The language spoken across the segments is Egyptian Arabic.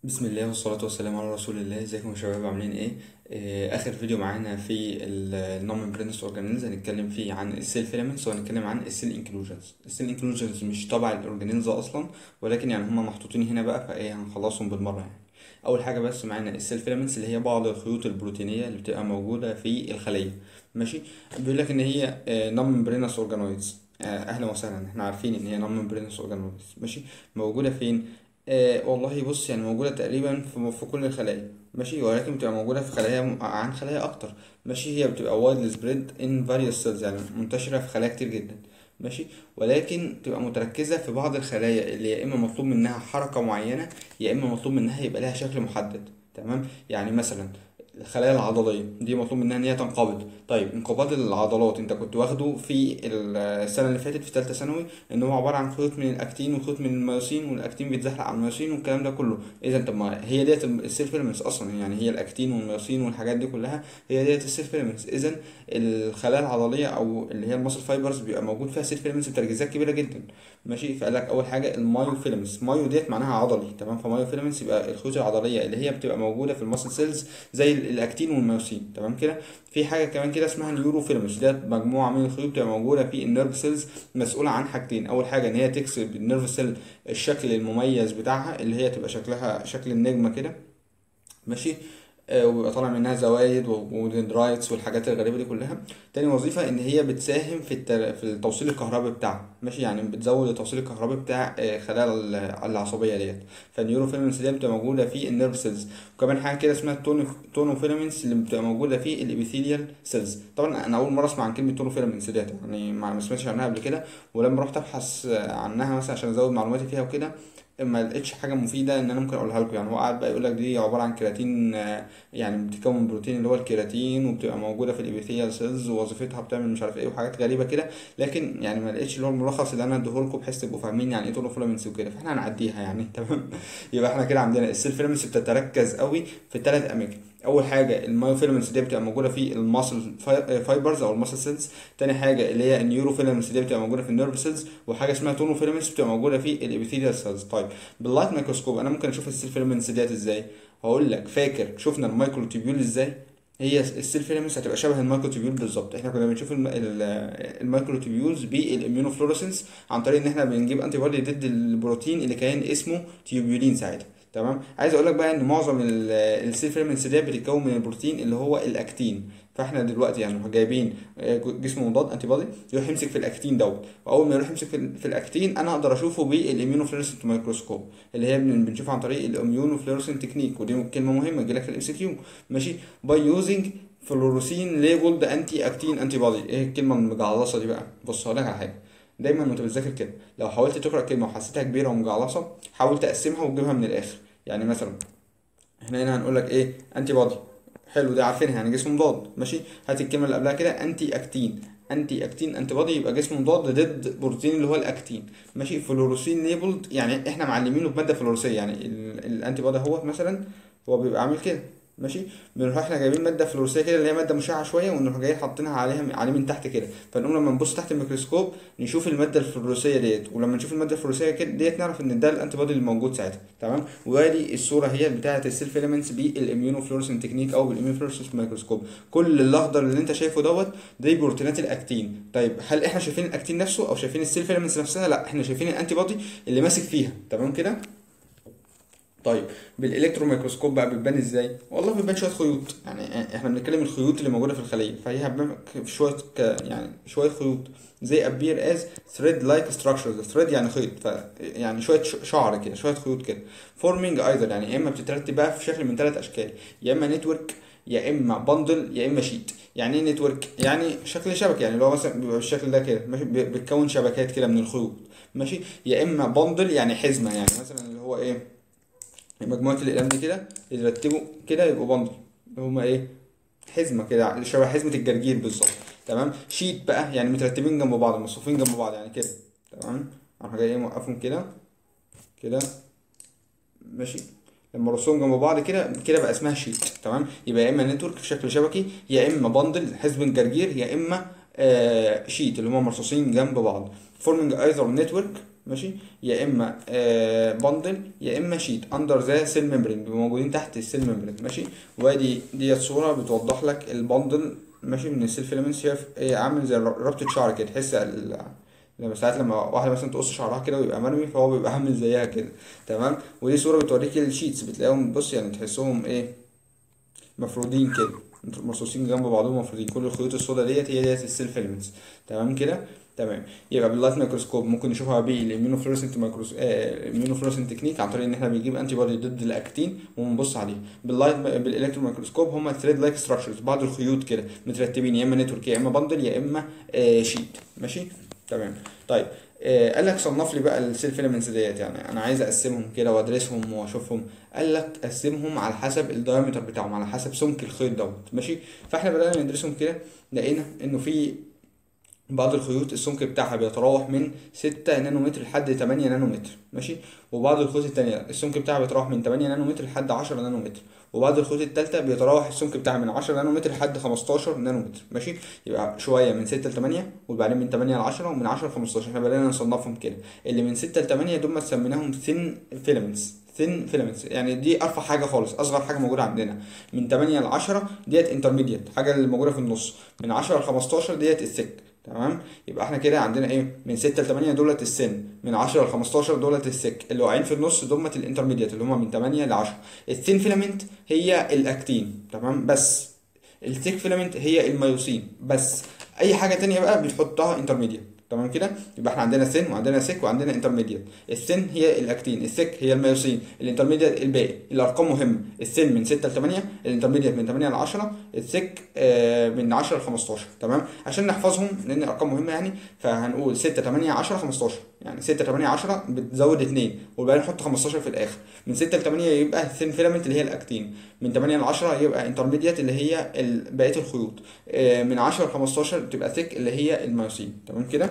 بسم الله والصلاة والسلام على رسول الله ازيكم يا شباب عاملين ايه آه، اخر فيديو معانا في النون برينس اورجانيلز هنتكلم فيه عن السيل فيلامنتس وهنتكلم عن السيل انكلوجنز السيل انكلوجنز مش تبع الاورجانيلز اصلا ولكن يعني هما محطوطين هنا بقى فايه هنخلصهم بالمرة يعني اول حاجة بس معانا السيل فيلامنتس اللي هي بعض الخيوط البروتينية اللي بتبقى موجودة في الخلية ماشي بيقول لك ان هي نون برينس اورجانويدز اهلا وسهلا احنا عارفين ان هي نون برينس اورجانويدز ماشي موجودة فين آه والله بص يعني موجودة تقريبا في, في كل الخلايا ماشي ولكن بتبقى موجودة في خلايا م- عن خلايا أكتر ماشي هي بتبقى widely spread in various cells يعني منتشرة في خلايا كتير جدا ماشي ولكن تبقى متركزة في بعض الخلايا اللي يا إما مطلوب منها حركة معينة يا إما مطلوب منها يبقى لها شكل محدد تمام يعني مثلا الخلايا العضلية دي مطلوب منها إن هي تنقبض طيب انقباض العضلات أنت كنت واخده في السنة اللي فاتت في تالتة ثانوي ان هو عباره عن خيوط من الاكتين وخيوط من الميوسين والاكتين بيتزحلق على الميوسين والكلام ده كله اذا طب ما هي ديت السيل فيلمنتس اصلا يعني هي الاكتين والميوسين والحاجات دي كلها هي ديت السيل فيلمنتس اذا الخلايا العضليه او اللي هي الماسل فايبرز بيبقى موجود فيها سيل فيلمنتس بتركيزات كبيره جدا ماشي فقال لك اول حاجه المايو فيلمنتس مايو ديت معناها عضلي تمام فمايو فيلمنتس يبقى الخيوط العضليه اللي هي بتبقى موجوده في الماسل سيلز زي الاكتين والميوسين تمام كده في حاجه كمان كده اسمها اليورو فيلمنتس ديت مجموعه من الخيوط بتبقى موجوده في النيرف سيلز مسؤولة عن حاجتين أول حاجة إن هي تكسب النيرف سيل الشكل المميز بتاعها اللي هي تبقى شكلها شكل النجمة كده ماشي آه، وبيبقى طالع منها زوايد ودندرايتس والحاجات الغريبة دي كلها تاني وظيفة إن هي بتساهم في التر... في التوصيل الكهربي بتاعها ماشي يعني بتزود التوصيل الكهربي بتاع آه، خلايا ال- العصبية ديت فالنيوروفيلمنتس دي بتبقى موجودة في النيرف سيلز وكمان حاجة كده اسمها التونو تونوفيلمنتس اللي بتبقى موجودة في الابيثيليال سيلز طبعا أنا أول مرة أسمع عن كلمة تونوفيلمنتس ديت يعني ما ما سمعتش عنها قبل كده ولما رحت أبحث عنها مثلا عشان أزود معلوماتي فيها وكده ما لقيتش حاجه مفيده ان انا ممكن اقولها لكم يعني هو قاعد بقى يقول لك دي عباره عن كيراتين آه، يعني بتتكون من بروتين اللي هو الكيراتين وبتبقى موجوده في الابيثيال سيلز ووظيفتها بتعمل مش عارف ايه وحاجات غريبه كده لكن يعني ما لقيتش اللي هو الملخص اللي انا اديه لكم بحيث تبقوا فاهمين يعني ايه تونوفيلامنتس وكده فاحنا هنعديها يعني تمام يبقى احنا كده عندنا السيل فيلمنتس بتتركز قوي في ثلاث اماكن اول حاجه المايوفيلمنتس دي بتبقى موجوده في الماسل فايبرز او الماسل سيلز تاني حاجه اللي هي النيوروفيلمنتس دي بتبقى موجوده في النيرف سيلز وحاجه اسمها تونوفيلمنتس بتبقى موجوده في الابيثيليال سيلز طيب باللايت مايكروسكوب انا ممكن اشوف السيل فيلمنتس ديت ازاي هقول لك فاكر شفنا المايكروتيبيول ازاي هي السيل فيلمنتس هتبقى شبه المايكروتيبيول بالظبط احنا كنا بنشوف الم- ال- المايكروتيبيولز بالاميونوفلورسنس عن طريق ان احنا بنجيب انتي بودي ضد البروتين اللي كان اسمه تيوبيولين ساعتها تمام عايز اقول لك بقى ان معظم ال- السيل فيلمنتس دي بتتكون من البروتين اللي هو الاكتين فاحنا دلوقتي يعني نروح جايبين آه، جسم مضاد انتي بودي يروح يمسك في الاكتين دوت واول ما يروح يمسك في, ال- في الاكتين انا اقدر اشوفه بالاميونوفلورسنت مايكروسكوب اللي هي بن- بنشوفها عن طريق الاميونوفلورسنت تكنيك ودي كلمه مهمه تجيلك في الام سي كيو ماشي باي يوزنج فلوروسين ليبلد انتي اكتين انتي بودي ايه الكلمه المجعلصه دي بقى بص هقول لك على حاجه دايما وانت بتذاكر كده لو حاولت تقرا كلمه وحسيتها كبيره ومجعلصه حاول تقسمها وتجيبها من الاخر يعني مثلا احنا هنا هنقول لك ايه انتي بودي حلو ده عارفينها يعني جسم مضاد ماشي هات الكلمه اللي قبلها كده انتي اكتين انتي اكتين انتي بودي يبقى جسم مضاد ضد بروتين اللي هو الاكتين ماشي فلوروسين ليبلد يعني احنا معلمينه بماده فلوروسيه يعني ال- الانتي بودي اهوت مثلا هو بيبقى عامل كده ماشي بنروح احنا جايبين ماده فلوروسيه كده اللي هي ماده مشعه شويه ونروح جايين حاطينها عليها عليه من تحت كده فنقوم لما نبص تحت الميكروسكوب نشوف الماده الفلوروسيه ديت ولما نشوف الماده الفلوروسيه كده ديت نعرف ان ده الانتي بودي اللي موجود ساعتها تمام وادي الصوره هي بتاعه السيل فيلمنتس بالاميونوفلورسنت تكنيك او بالاميونوفلورسنت مايكروسكوب كل الاخضر اللي انت شايفه دوت دي بروتينات الاكتين طيب هل احنا شايفين الاكتين نفسه او شايفين السيل فيلمنتس نفسها لا احنا شايفين الانتي بودي اللي ماسك فيها تمام كده طيب بالالكترون ميكروسكوب بقى بتبان ازاي والله بتبان شويه خيوط يعني احنا بنتكلم الخيوط اللي موجوده في الخليه فهي هتبان في شويه ك... يعني شويه خيوط زي appear as thread like structures thread يعني خيط ف يعني شويه ش- شعر كده شويه خيوط كده forming either يعني يا اما بتترتب بقى في شكل من ثلاث اشكال يا اما نتورك يا اما بندل يا اما شيت يعني ايه نتورك يعني شكل شبكه يعني اللي هو مثلا بيبقى بالشكل ده كده ماشي بي- بتكون شبكات كده من الخيوط ماشي يا اما بندل يعني حزمه يعني مثلا اللي هو ايه مجموعة الأقلام دي كده يترتبوا كده يبقوا بندل اللي هما إيه حزمة كده شبه حزمة الجرجير بالظبط تمام شيت بقى يعني مترتبين جنب بعض مصفوفين جنب بعض يعني كده تمام اروح جاي إيه موقفهم كده كده ماشي لما رصهم جنب بعض كده كده بقى اسمها شيت تمام يبقى يا اما نتورك في شكل شبكي يا اما بندل حزب الجرجير يا اما آه شيت اللي هما مرصوصين جنب بعض forming either network ماشي يا اما آه بندل يا اما شيت اندر ذا سيل ميمبرين بيبقوا موجودين تحت السيل ميمبرين ماشي وادي ديت صوره بتوضح لك البندل ماشي من السيل فيلامنتس هي هي عامل زي ربطه شعر كده تحس ال- لما ساعات لما واحده مثلا تقص شعرها كده ويبقى مرمي فهو بيبقى عامل زيها كده تمام ودي صوره بتوريك الشيتس بتلاقيهم بص يعني تحسهم ايه مفرودين كده مرصوصين جنب بعضهم مفرودين كل الخيوط السوداء ديت هي ديت السيل فيلمنتس تمام كده تمام يبقى باللايت ميكروسكوب ممكن نشوفها بالاميونوفلورسنت مايكروس اميونوفلورسنت تكنيك عن طريق ان احنا بنجيب انتي بودي ضد الاكتين ونبص عليه باللايت بالالكترون ميكروسكوب هم ثريد لايك ستراكشرز بعض الخيوط كده مترتبين يا اما نتورك يا اما بندل يا اما آه شيت ماشي تمام طيب آه قال لك صنف لي بقى السيل فيلمنتس ديت يعني انا عايز اقسمهم كده وادرسهم واشوفهم قال لك قسمهم على حسب الدايمتر بتاعهم على حسب سمك الخيط دوت ماشي فاحنا بدأنا ندرسهم كده لقينا انه في بعض الخيوط السمك بتاعها بيتراوح من 6 نانومتر لحد 8 نانومتر ماشي وبعض الخيوط التانية السمك بتاعها بيتراوح من 8 نانومتر لحد 10 نانومتر وبعض الخيوط التالتة بيتراوح السمك بتاعها من 10 نانومتر لحد 15 نانومتر ماشي يبقى شوية من 6 ل 8 وبعدين من 8 ل 10 ومن 10 ل 15 احنا بدأنا نصنفهم كده اللي من 6 ل 8 دول ما سميناهم ثين فيلامنتس ثين فيلامنتس يعني دي ارفع حاجه خالص اصغر حاجه موجوده عندنا من 8 ل 10 ديت انترميديت حاجه اللي موجوده في النص من 10 ل 15 ديت الثيك تمام يبقى احنا كده عندنا ايه من 6 ل 8 دولت السن من 10 ل 15 دولت السك اللي واقعين في النص دولت الانترميديت اللي هم من 8 ل 10 الثين فيلامنت هي الاكتين تمام بس الثيك فيلامنت هي الميوسين بس اي حاجه تانية بقى بتحطها انترميديت تمام كده يبقى احنا عندنا سن وعندنا سك وعندنا انترميديت السن هي الاكتين السك هي الميوسين الانترميديت الباقي الارقام مهمه السن من 6 ل 8 الانترميديت من 8 ل 10 السك آه من 10 ل 15 تمام عشان نحفظهم لان الارقام مهمه يعني فهنقول 6 8 10 15 يعني 6 8 10 بتزود 2 وبعدين نحط 15 في الاخر من 6 ل 8 يبقى ثين فيلامنت اللي هي الاكتين من 8 ل 10 يبقى انترميديت اللي هي ال- بقيه الخيوط آه من 10 ل 15 بتبقى ثيك اللي هي الميوسين تمام كده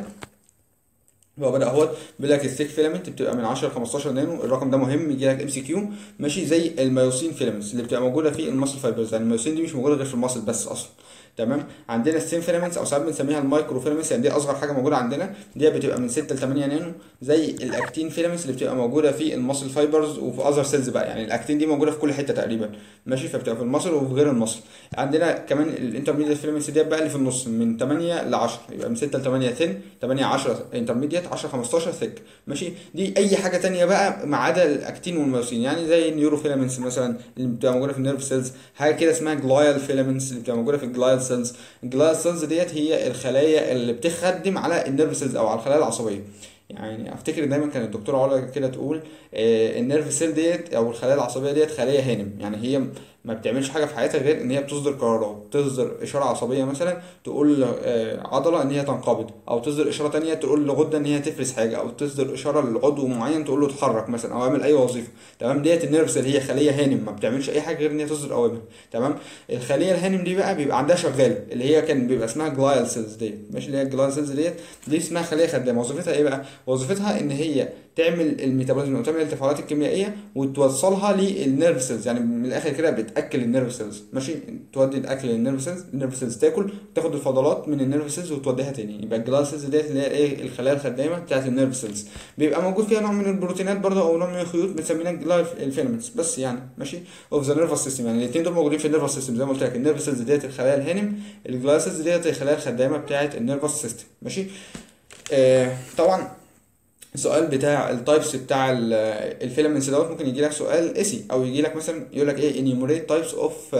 هو بدأ اهوت بيقول لك الثيك فيلامنت بتبقى من 10 ل 15 نانو الرقم ده مهم يجي لك ام سي كيو ماشي زي الميوسين فيلامنتس اللي بتبقى موجوده في الماسل فايبرز يعني الميوسين دي مش موجوده غير في الماسل بس اصلا تمام عندنا السين فيلامنتس او ساعات بنسميها المايكرو فيلامنتس يعني دي اصغر حاجه موجوده عندنا دي بتبقى من 6 ل 8 نانو زي الاكتين فيلامنتس اللي بتبقى موجوده في الماسل فايبرز وفي اذر سيلز بقى يعني الاكتين دي موجوده في كل حته تقريبا ماشي فبتبقى في الماسل وفي غير الماسل عندنا كمان الانترميديت فيلامنتس دي بقى اللي في النص من 8 ل 10 يبقى من 6 ل 8 ثين 8 10 انترميديت 10 15 ثيك ماشي دي اي حاجه تانية بقى ما عدا الاكتين والميوسين يعني زي النيورو فيلامنتس مثلا اللي بتبقى موجوده في النيرف سيلز حاجه كده اسمها جلايال فيلامنتس اللي بتبقى موجوده في الجلايال سيلز الجلايال سيلز ديت هي الخلايا اللي بتخدم على النيرف سيلز او على الخلايا العصبيه يعني افتكر دايما كانت الدكتوره علا كده تقول آه النيرف سيل ديت او الخلايا العصبيه ديت خلايا هانم يعني هي ما بتعملش حاجه في حياتها غير ان هي بتصدر قرارات تصدر اشاره عصبيه مثلا تقول آه عضله ان هي تنقبض او تصدر اشاره تانية تقول لغده ان هي تفرز حاجه او تصدر اشاره لعضو معين تقول له اتحرك مثلا او اعمل اي وظيفه تمام ديت النيرف سيل هي خليه هانم ما بتعملش اي حاجه غير ان هي تصدر اوامر تمام الخليه الهانم دي بقى بيبقى عندها شغاله اللي هي كان بيبقى اسمها جلايال سيلز ديت ماشي اللي هي الجلايال سيلز ديت دي اسمها خليه خدامه وظيفتها ايه بقى وظيفتها ان هي تعمل الميتابوليزم وتعمل التفاعلات الكيميائيه وتوصلها للنيرف سيلز يعني من الاخر كده بتاكل النيرف سيلز ماشي تودي الاكل للنيرف سيلز النيرف سيلز تاكل تاخد الفضلات من النيرف سيلز وتوديها تاني يبقى الجلايال سيلز ديت اللي هي ايه الخلايا الخدامه بتاعت النيرف سيلز بيبقى موجود فيها نوع من البروتينات برضه او نوع من الخيوط بنسميها جلايال الفيلمنتس بس يعني ماشي اوف ذا نيرفس سيستم يعني الاثنين دول موجودين في النيرفس سيستم زي ما قلت لك النيرف سيلز ديت الخلايا الهانم الجلايال سيلز ديت الخلايا الخدامه بتاعت النيرفس سيستم ماشي آه طبعا السؤال بتاع التايبس بتاع الفيلامنتس دوت ممكن يجي لك سؤال اسي او يجي لك مثلا يقول لك ايه enumerate types of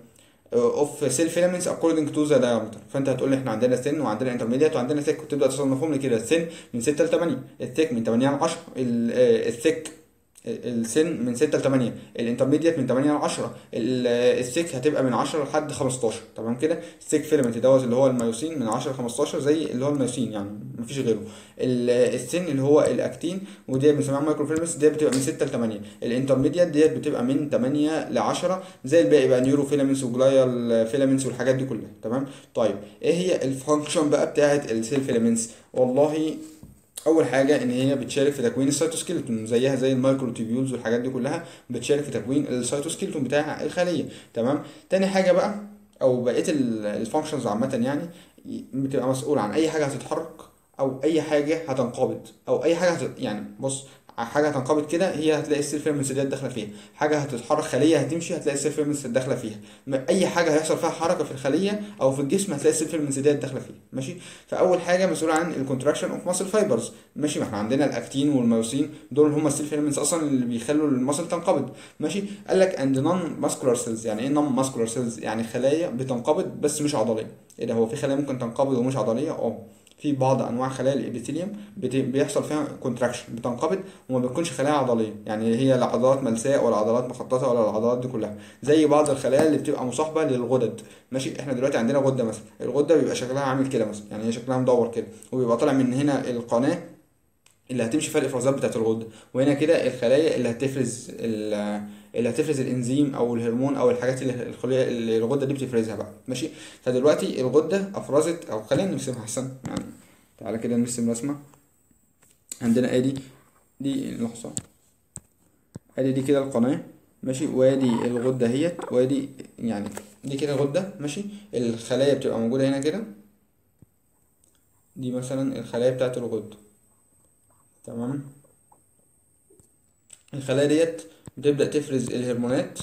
اوف سيل فيلامنتس according to the diameter فانت هتقول لي احنا عندنا ثين وعندنا انترميديت وعندنا ثيك وتبدا تصنفهم لي كده الثين من 6 ل 8 الثيك من 8 ل 10 الثيك السن من 6 ل 8 الانترميديت من 8 ل 10 الثيك هتبقى من 10 لحد 15 تمام كده الثيك فيلمنت دوت اللي هو الميوسين من 10 ل 15 زي اللي هو الميوسين يعني مفيش غيره السن اللي هو الاكتين ودي بنسميها مايكرو فيلمنتس دي بتبقى من 6 ل 8 الانترميديت ديت بتبقى من 8 ل 10 زي الباقي بقى نيورو فيلمنتس وجلايال فيلمنتس والحاجات دي كلها تمام طيب ايه هي الفانكشن بقى بتاعه السيل فيلمنتس والله اول حاجه ان هي بتشارك في تكوين السيتوسكيلتون زيها زي المايكروتيبيولز والحاجات دي كلها بتشارك في تكوين السيتوسكيلتون بتاع الخليه تمام تاني حاجه بقى او بقيه الفانكشنز عامه يعني بتبقى مسؤول عن اي حاجه هتتحرك او اي حاجه هتنقبض او اي حاجه هت... يعني بص حاجه هتنقبض كده هي هتلاقي السيل فيلمنتس ديت داخله فيها حاجه هتتحرك خليه هتمشي هتلاقي السيل فيلمنتس داخله فيها م- اي حاجه هيحصل فيها حركه في الخليه او في الجسم هتلاقي السيل فيلمنتس ديت داخله فيها ماشي فاول حاجه مسؤوله عن الكونتراكشن اوف ماسل فايبرز ماشي ما احنا عندنا الاكتين والميوسين دول هم السيل فيلمنتس اصلا اللي بيخلوا الماسل تنقبض ماشي قال لك اند نون ماسكولار سيلز يعني ايه نون ماسكولار سيلز يعني خلايا بتنقبض بس مش عضليه ايه ده هو في خلايا ممكن تنقبض ومش عضليه اه في بعض انواع خلايا الابيثيليوم بت- بيحصل فيها كونتراكشن بتنقبض وما بتكونش خلايا عضليه يعني هي لا عضلات ملساء ولا عضلات مخططه ولا العضلات دي كلها زي بعض الخلايا اللي بتبقى مصاحبه للغدد ماشي احنا دلوقتي عندنا غده مثلا الغده بيبقى شكلها عامل كده مثلا يعني هي شكلها مدور كده وبيبقى طالع من هنا القناه اللي هتمشي فيها الافرازات بتاعت الغده وهنا كده الخلايا اللي هتفرز ال- اللي هتفرز الانزيم او الهرمون او الحاجات اللي الخلية اللي الغده دي بتفرزها بقى ماشي فدلوقتي الغده افرزت او خلينا نرسمها احسن يعني تعالى كده نرسم رسمه عندنا ادي دي لحظه ادي دي كده القناه ماشي وادي الغده اهيت وادي يعني دي كده غده ماشي الخلايا بتبقى موجوده هنا كده دي مثلا الخلايا بتاعت الغده تمام الخلايا ديت بتبدأ تفرز الهرمونات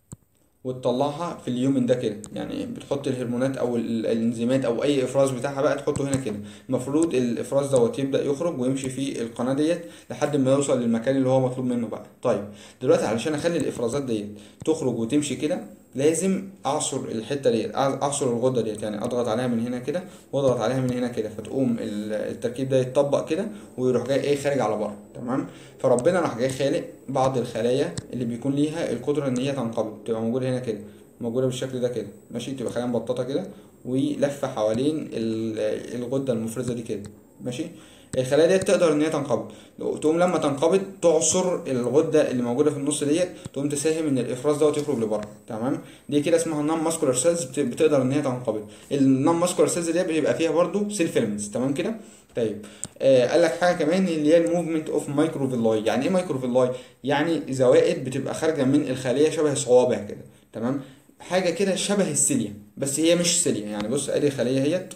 وتطلعها في اليومن ده كده يعني بتحط الهرمونات او ال- الانزيمات او اي افراز بتاعها بقى تحطه هنا كده المفروض الافراز دوت يبدا يخرج ويمشي في القناه ديت لحد ما يوصل للمكان اللي هو مطلوب منه بقى طيب دلوقتي علشان اخلي الافرازات ديت تخرج وتمشي كده لازم اعصر الحته ديت أع- اعصر الغده ديت يعني اضغط عليها من هنا كده واضغط عليها من هنا كده فتقوم ال- التركيب ده يتطبق كده ويروح جاي ايه خارج على بره تمام فربنا راح جاي خالق بعض الخلايا اللي بيكون ليها القدره ان هي تنقبض تبقى موجوده هنا كده موجوده بالشكل ده كده ماشي تبقى خلايا مبططه كده ولفه حوالين ال- الغده المفرزه دي كده ماشي الخلايا ديت تقدر ان هي تنقبض تقوم لما تنقبض تعصر الغده اللي موجوده في النص ديت تقوم تساهم ان الافراز دوت يخرج لبره تمام دي كده اسمها نون ماسكولار سيلز بتقدر ان هي تنقبض النون ماسكولار سيلز دي بيبقى فيها برضو سيل فيلمنتس تمام كده طيب آه قال لك حاجه كمان اللي هي الموفمنت اوف مايكروفيلاي يعني ايه مايكروفيلاي يعني زوائد بتبقى خارجه من الخليه شبه صوابع كده تمام حاجه كده شبه السيليا بس هي مش سيليا يعني بص ادي خليه اهيت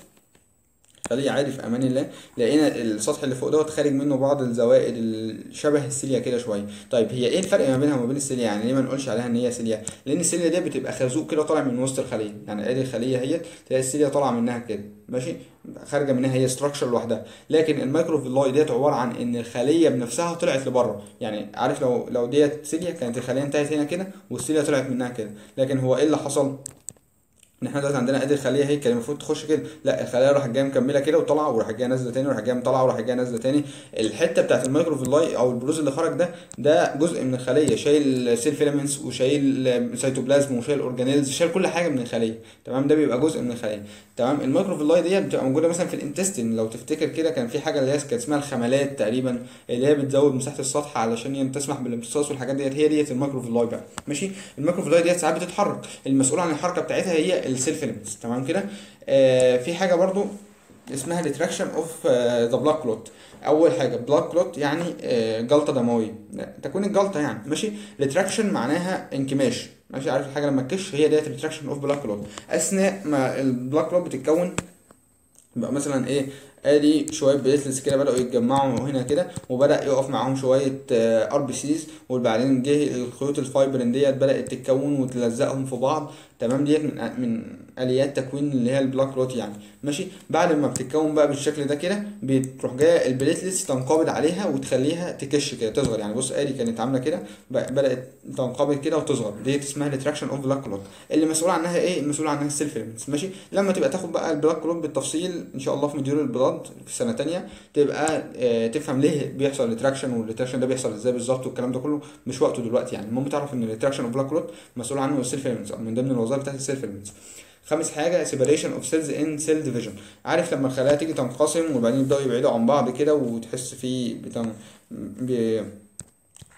خليه عادي في امان الله لقينا السطح اللي فوق دوت خارج منه بعض الزوائد ال- شبه السيليا كده شويه طيب هي ايه الفرق ما بينها وما بين السيليا يعني ليه ما نقولش عليها ان هي سيليا لان السيليا دي بتبقى خازوق كده طالع من وسط الخليه يعني ادي الخليه اهي تلاقي السيليا طالعه منها كده ماشي خارجه منها هي ستراكشر لوحدها لكن المايكروفيلاي ديت عباره عن ان الخليه بنفسها طلعت لبره يعني عارف لو لو ديت سيليا كانت الخليه انتهت هنا كده والسيليا طلعت منها كده لكن هو ايه اللي حصل ان احنا دلوقتي عندنا ادي الخليه هي كان المفروض تخش كده لا الخليه راحت جايه مكمله كده وطالعه وراحت جايه نازله تاني وراحت جايه طالعه وراحت جايه نازله تاني الحته بتاعت المايكروفيلاي او البروز اللي خرج ده ده جزء من الخليه شايل سيل فيلامنتس وشايل سيتوبلازم وشايل اورجانيلز شايل كل حاجه من الخليه تمام ده بيبقى جزء من الخليه تمام المايكروفيلاي ديت بتبقى موجوده مثلا في الانتستين لو تفتكر كده كان في حاجه اللي هي كانت اسمها الخملات تقريبا اللي هي بتزود مساحه السطح علشان ين- تسمح بالامتصاص والحاجات ديت هي ديت المايكروفيلاي بقى ماشي المايكروفيلاي ديت ساعات بتتحرك المسؤول عن الحركه بتاعتها هي السيل فيلامنتس تمام كده آه في حاجه برضو اسمها ريتراكشن اوف ذا بلاك كلوت اول حاجه بلاك كلوت يعني آه، جلطه دمويه تكون الجلطه يعني ماشي ريتراكشن معناها انكماش ماشي عارف الحاجه لما تكش هي ديت ريتراكشن اوف بلاك كلوت اثناء ما البلاك كلوت بتتكون بقى مثلا ايه ادي شويه بليتلز كده بداوا يتجمعوا هنا كده وبدا يقف معاهم شويه ار بي سيز وبعدين جه الخيوط الفايبرين ديت بدات تتكون وتلزقهم في بعض تمام ديت من من اليات تكوين اللي هي البلاك روت يعني ماشي بعد ما بتتكون بقى بالشكل ده كده بتروح جايه البليتلز تنقبض عليها وتخليها تكش كده تصغر يعني بص ادي كانت عامله كده بقى- بدات تنقبض كده وتصغر ديت اسمها ريتراكشن اوف بلاك كلوت اللي مسؤول عنها ايه المسؤول عنها السيل فيلمنتس ماشي لما تبقى تاخد بقى البلاك كلوت بالتفصيل ان شاء الله في مديول البلاد في سنه تانية تبقى آه تفهم ليه بيحصل ريتراكشن والريتراكشن ده بيحصل ازاي بالظبط والكلام ده كله مش وقته دلوقتي يعني المهم تعرف ان الريتراكشن اوف بلاك كلوت مسؤول عنه السيل فيلمنتس او من ضمن الوظائف بتاعت السيل فيلمنتس خامس حاجه سيبريشن اوف سيلز ان سيل ديفيجن عارف لما الخلايا تيجي تنقسم وبعدين يبداوا يبعدوا عن بعض كده وتحس في بتن... ب...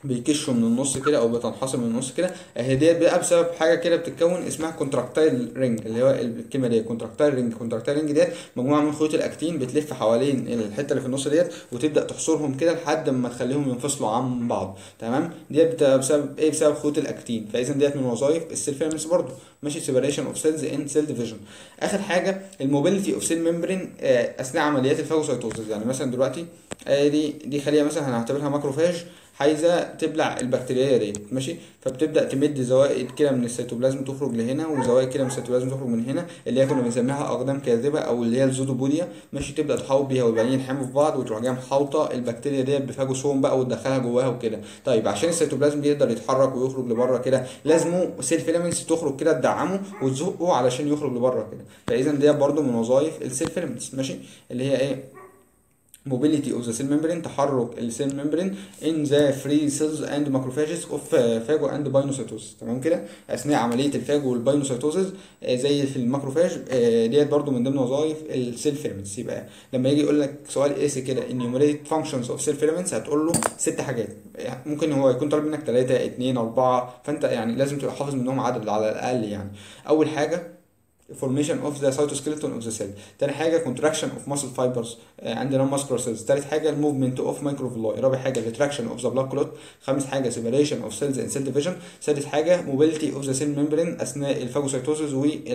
بيكشوا من النص كده او بتنحصر من النص كده اهي ديت بقى بسبب حاجه كده بتتكون اسمها كونتراكتايل رينج اللي هو الكلمه دي كونتراكتايل رينج كونتراكتايل رينج ديت مجموعه من خيوط الاكتين بتلف حوالين الحته اللي في النص ديت وتبدا تحصرهم كده لحد ما تخليهم ينفصلوا عن بعض تمام ديت بتبقى بسبب ايه بسبب خيوط الاكتين فاذا ديت من وظائف السيل فيلمنتس برضه ماشي سيبريشن اوف سيلز ان سيل ديفيجن اخر حاجه الموبيليتي اوف سيل ممبرين اثناء عمليات الفاجوسايتوزز يعني مثلا دلوقتي آه دي دي خليه مثلا هنعتبرها ماكروفاج عايزه تبلع البكتيريا ديت ماشي فبتبدا تمد زوائد كده من السيتوبلازم تخرج لهنا وزوائد كده من السيتوبلازم تخرج من هنا اللي هي كنا بنسميها اقدام كاذبه او اللي هي الزودوبوديا ماشي تبدا تحاوط بيها ويبقى ينحموا في بعض وتروح جايه محاوطه البكتيريا ديت بفاجوسوم بقى وتدخلها جواها وكده طيب عشان السيتوبلازم يقدر يتحرك ويخرج لبره كده لازمه سيل فيلامنتس تخرج كده تدعمه وتزقه علشان يخرج لبره كده فاذا ديت برده من وظائف السيل فيلامنتس ماشي اللي هي ايه mobility of the cell membrane تحرك السيل membrane in the free cells and macrophages of phago and bienocytosis تمام كده اثناء عمليه الفاجو والباينوسيتوزز زي في الماكروفاج ديت برضو من ضمن وظائف السيل فيلمنتس يبقى لما يجي يقول لك سؤال قاسي كده enumerate functions of cell filaments هتقول له ست حاجات ممكن هو يكون طالب منك 3 2 4 فانت يعني لازم تبقى حافظ منهم عدد على الاقل يعني اول حاجه formation of the cytoskeleton of the cell تاني حاجة contraction of muscle fibers آه عندنا muscular cells تالت حاجة movement of microvilli رابع حاجة retraction of the blood clot خامس حاجة separation of cells and cell division سادس حاجة mobility of the cell membrane أثناء الفاجوسيتوزز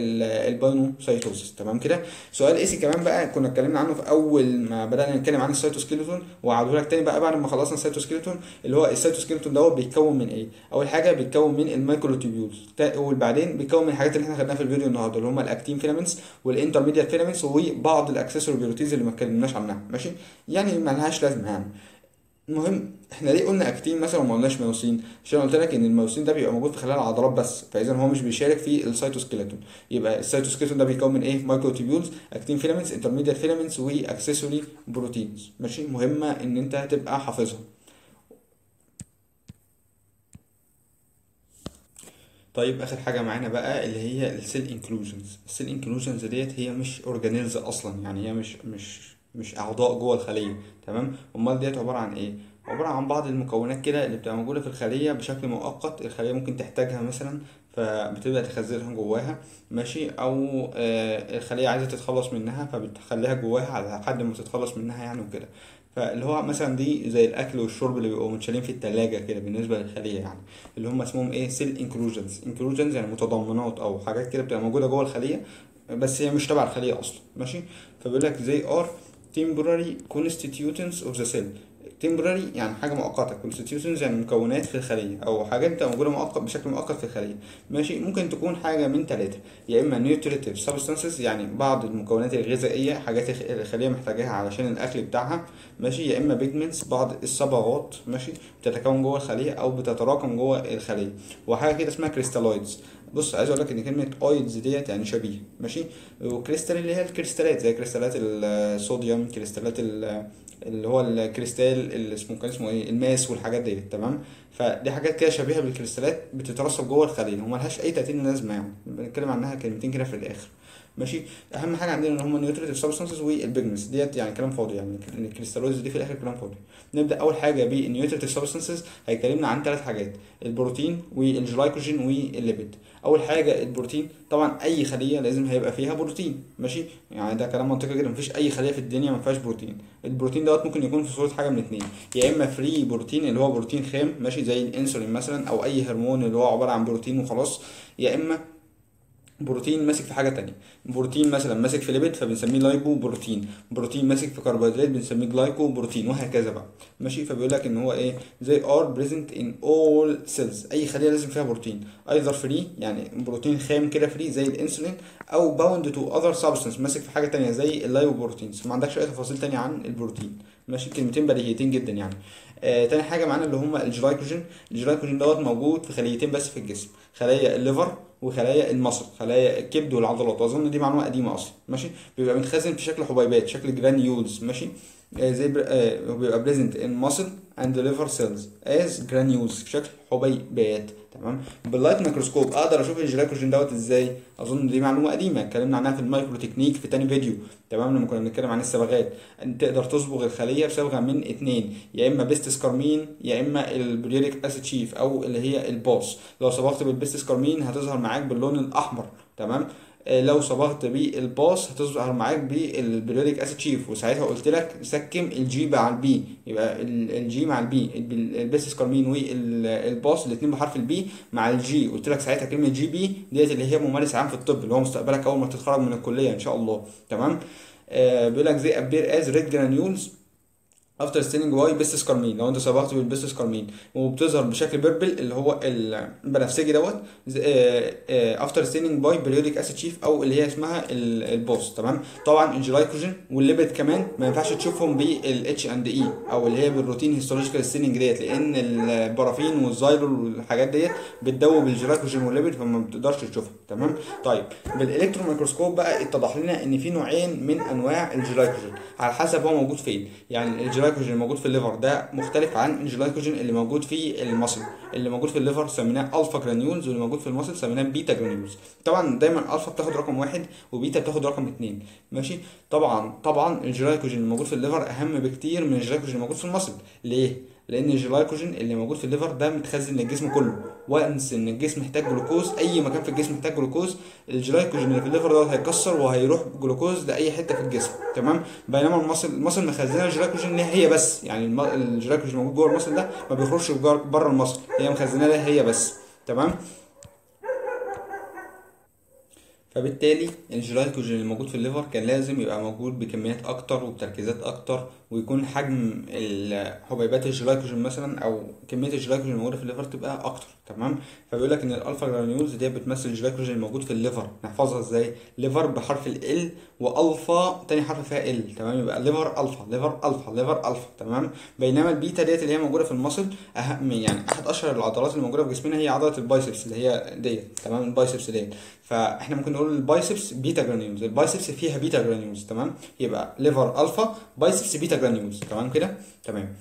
والباينوسيتوزز تمام كده سؤال ايسي كمان بقى كنا اتكلمنا عنه في أول ما بدأنا نتكلم عن السيتوسكيلتون وعاده لك تاني بقى بعد ما خلصنا السيتوسكيلتون اللي هو السيتوسكيلتون دوت بيتكون من ايه؟ أول حاجة بيتكون من المايكروتوبيولز وبعدين بيتكون من الحاجات اللي احنا خدناها في الفيديو النهارده اللي هم الاكتين فيلامنتس والانترميديت فيلامنتس وبعض الاكسسوري بيروتيز اللي ما اتكلمناش عنها ماشي يعني ما لهاش لازمه يعني المهم احنا ليه قلنا اكتين مثلا وما قلناش ميوسين عشان قلت لك ان الميوسين ده بيبقى موجود في خلايا العضلات بس فاذا هو مش بيشارك في السيتوسكيلتون يبقى السيتوسكيلتون ده بيتكون من ايه مايكروتيبيولز اكتين فيلامنتس انترميديت فيلامنتس واكسسوري بروتينز ماشي مهمه ان انت تبقى حافظها طيب اخر حاجه معانا بقى اللي هي السيل انكلوجنز السيل انكلوجنز ديت هي مش اورجانيلز اصلا يعني هي مش مش مش اعضاء جوه الخليه تمام امال ديت عباره عن ايه عباره عن بعض المكونات كده اللي بتبقى موجوده في الخليه بشكل مؤقت الخليه ممكن تحتاجها مثلا فبتبدا تخزنها جواها ماشي او آه الخليه عايزه تتخلص منها فبتخليها جواها على لحد ما تتخلص منها يعني وكده فاللي هو مثلا دي زي الاكل والشرب اللي بيبقوا متشالين في التلاجة كده بالنسبه للخليه يعني اللي هم اسمهم ايه سيل انكلوجنز انكلوجنز يعني متضمنات او حاجات كده بتبقى موجوده جوه الخليه بس هي مش تبع الخليه اصلا ماشي فبيقول لك زي ار temporary constituents of the cell temporary يعني حاجه مؤقته constitutions يعني مكونات في الخليه او حاجات بتبقى موجوده مؤقت بشكل مؤقت في الخليه ماشي ممكن تكون حاجه من ثلاثه يا اما nutritive substances يعني بعض المكونات الغذائيه حاجات الخليه محتاجاها علشان الاكل بتاعها ماشي يا اما pigments بعض الصبغات ماشي بتتكون جوه الخليه او بتتراكم جوه الخليه وحاجه كده اسمها كريستالويدز بص عايز اقول لك ان كلمه اويدز ديت يعني شبيه ماشي وكريستال اللي هي الكريستالات زي كريستالات الصوديوم كريستالات اللي هو الكريستال اللي اسمه كان اسمه ايه الماس والحاجات دي تمام فدي حاجات كده شبيهه بالكريستالات بتترسب جوه الخليه وملهاش اي 30 لازمه يعني بنتكلم عنها كلمتين كده في الاخر ماشي اهم حاجه عندنا ان هم النيوتريتيف سبستانسز والبيجمنتس ديت يعني كلام فاضي يعني الكريستالويز دي في الاخر كلام فاضي نبدا اول حاجه بالنيوتريتيف سبستانسز هيكلمنا عن ثلاث حاجات البروتين والجلايكوجين والليبيد اول حاجه البروتين طبعا اي خليه لازم هيبقى فيها بروتين ماشي يعني ده كلام منطقي جدا مفيش اي خليه في الدنيا ما فيهاش بروتين البروتين دوت ممكن يكون في صوره حاجه من اتنين يا اما فري بروتين اللي هو بروتين خام ماشي زي الانسولين مثلا او اي هرمون اللي هو عباره عن بروتين وخلاص يا اما بروتين ماسك في حاجه تانية بروتين مثلا ماسك في ليبيد فبنسميه لايبو بروتين بروتين ماسك في كربوهيدرات بنسميه جلايكو بروتين وهكذا بقى ماشي فبيقول لك ان هو ايه زي ار بريزنت ان اول سيلز اي خليه لازم فيها بروتين ايذر فري يعني بروتين خام كده فري زي الانسولين او باوند تو اذر سبستانس ماسك في حاجه تانية زي اللايبو بروتينز ما عندكش اي تفاصيل تانية عن البروتين ماشي كلمتين بديهيتين جدا يعني آه تاني حاجه معانا اللي هم الجلايكوجين الجلايكوجين دوت موجود في خليتين بس في الجسم خلايا الليفر وخلايا المصل خلايا الكبد والعضلات واظن دي معلومه قديمه اصلا ماشي بيبقى متخزن في شكل حبيبات شكل جرانيولز ماشي آه، زي بر- آه، هو بيبقى present in muscle and liver cells as granules في شكل حبيبات تمام باللايت ميكروسكوب اقدر اشوف الجلايكوجين دوت ازاي اظن دي معلومه قديمه اتكلمنا عنها في المايكرو تكنيك في تاني فيديو تمام لما كنا بنتكلم عن الصبغات ان تقدر تصبغ الخليه بصبغه من اتنين يا اما بيستس كارمين يا اما البريوريك اسيد شيف او اللي هي الباص لو صبغت بالبيستس كارمين هتظهر معاك باللون الاحمر تمام آه، لو صبغت بالباص هتظهر معاك بالبريودك اسيد شيف وساعتها قلت لك سكم الجي مع البي يبقى ال- الجي مع البي البيسس كارمين والباص الاثنين بحرف البي مع الجي قلت لك ساعتها كلمه جي بي ديت اللي هي ممارس عام في الطب اللي هو مستقبلك اول ما تتخرج من الكليه ان شاء الله تمام آه بيقول لك زي ابير از ريد جرانيولز افتر ستيننج واي بيستس كارمين لو انت صبغت بالبيستس كارمين وبتظهر بشكل بيربل اللي هو البنفسجي دوت افتر ستيننج باي بريودك اسيد شيف او اللي هي اسمها ال- البوست تمام طبعا الجلايكوجين والليبيد كمان ما ينفعش تشوفهم بالاتش اند اي او اللي هي بالروتين هيستولوجيكال ستيننج ديت لان البرافين والزايلول والحاجات ديت بتدوب الجلايكوجين والليبيد فما بتقدرش تشوفها تمام طيب بالالكترون ميكروسكوب بقى اتضح لنا ان في نوعين من انواع الجلايكوجين على حسب هو موجود فين يعني الجلايكوجين الموجود في الليفر ده مختلف عن الجلايكوجين اللي موجود في المصل اللي موجود في الليفر سميناه الفا جرانيولز واللي موجود في المصل سميناه بيتا جرانيولز طبعا دايما الفا بتاخد رقم واحد وبيتا بتاخد رقم اتنين ماشي طبعا طبعا الجلايكوجين الموجود في الليفر اهم بكتير من الجلايكوجين الموجود في المصل ليه لان الجلايكوجين اللي موجود في الليفر ده متخزن للجسم كله وانس ان الجسم محتاج جلوكوز اي مكان في الجسم محتاج جلوكوز الجلايكوجين اللي في الليفر دوت هيتكسر وهيروح جلوكوز لاي حته في الجسم تمام بينما المصل المصل مخزنه الجلايكوجين ليها هي بس يعني الم- الجلايكوجين الموجود جوه المصل ده ما بيخرجش بره المصل هي مخزنه لها هي بس تمام فبالتالي الجلايكوجين الموجود في الليفر كان لازم يبقى موجود بكميات اكتر وبتركيزات اكتر ويكون حجم ال- حبيبات الجلايكوجين مثلا او كميه الجلايكوجين الموجوده في الليفر تبقى اكتر تمام فبيقول لك ان الالفا جرانيولز دي بتمثل الجلايكوجين الموجود في الليفر نحفظها ازاي ليفر بحرف ال والفا تاني حرف فيها ال تمام يبقى ليفر الفا ليفر الفا ليفر الفا تمام بينما البيتا ديت اللي هي موجوده في المصل اهم يعني احد اشهر العضلات اللي موجوده في جسمنا هي عضله البايسبس اللي هي ديت تمام البايسبس ديت فاحنا ممكن نقول البايسبس بيتا جرانيولز البايسبس فيها بيتا جرانيولز تمام يبقى ليفر الفا بايسبس بيتا جرانيولز تمام كده تمام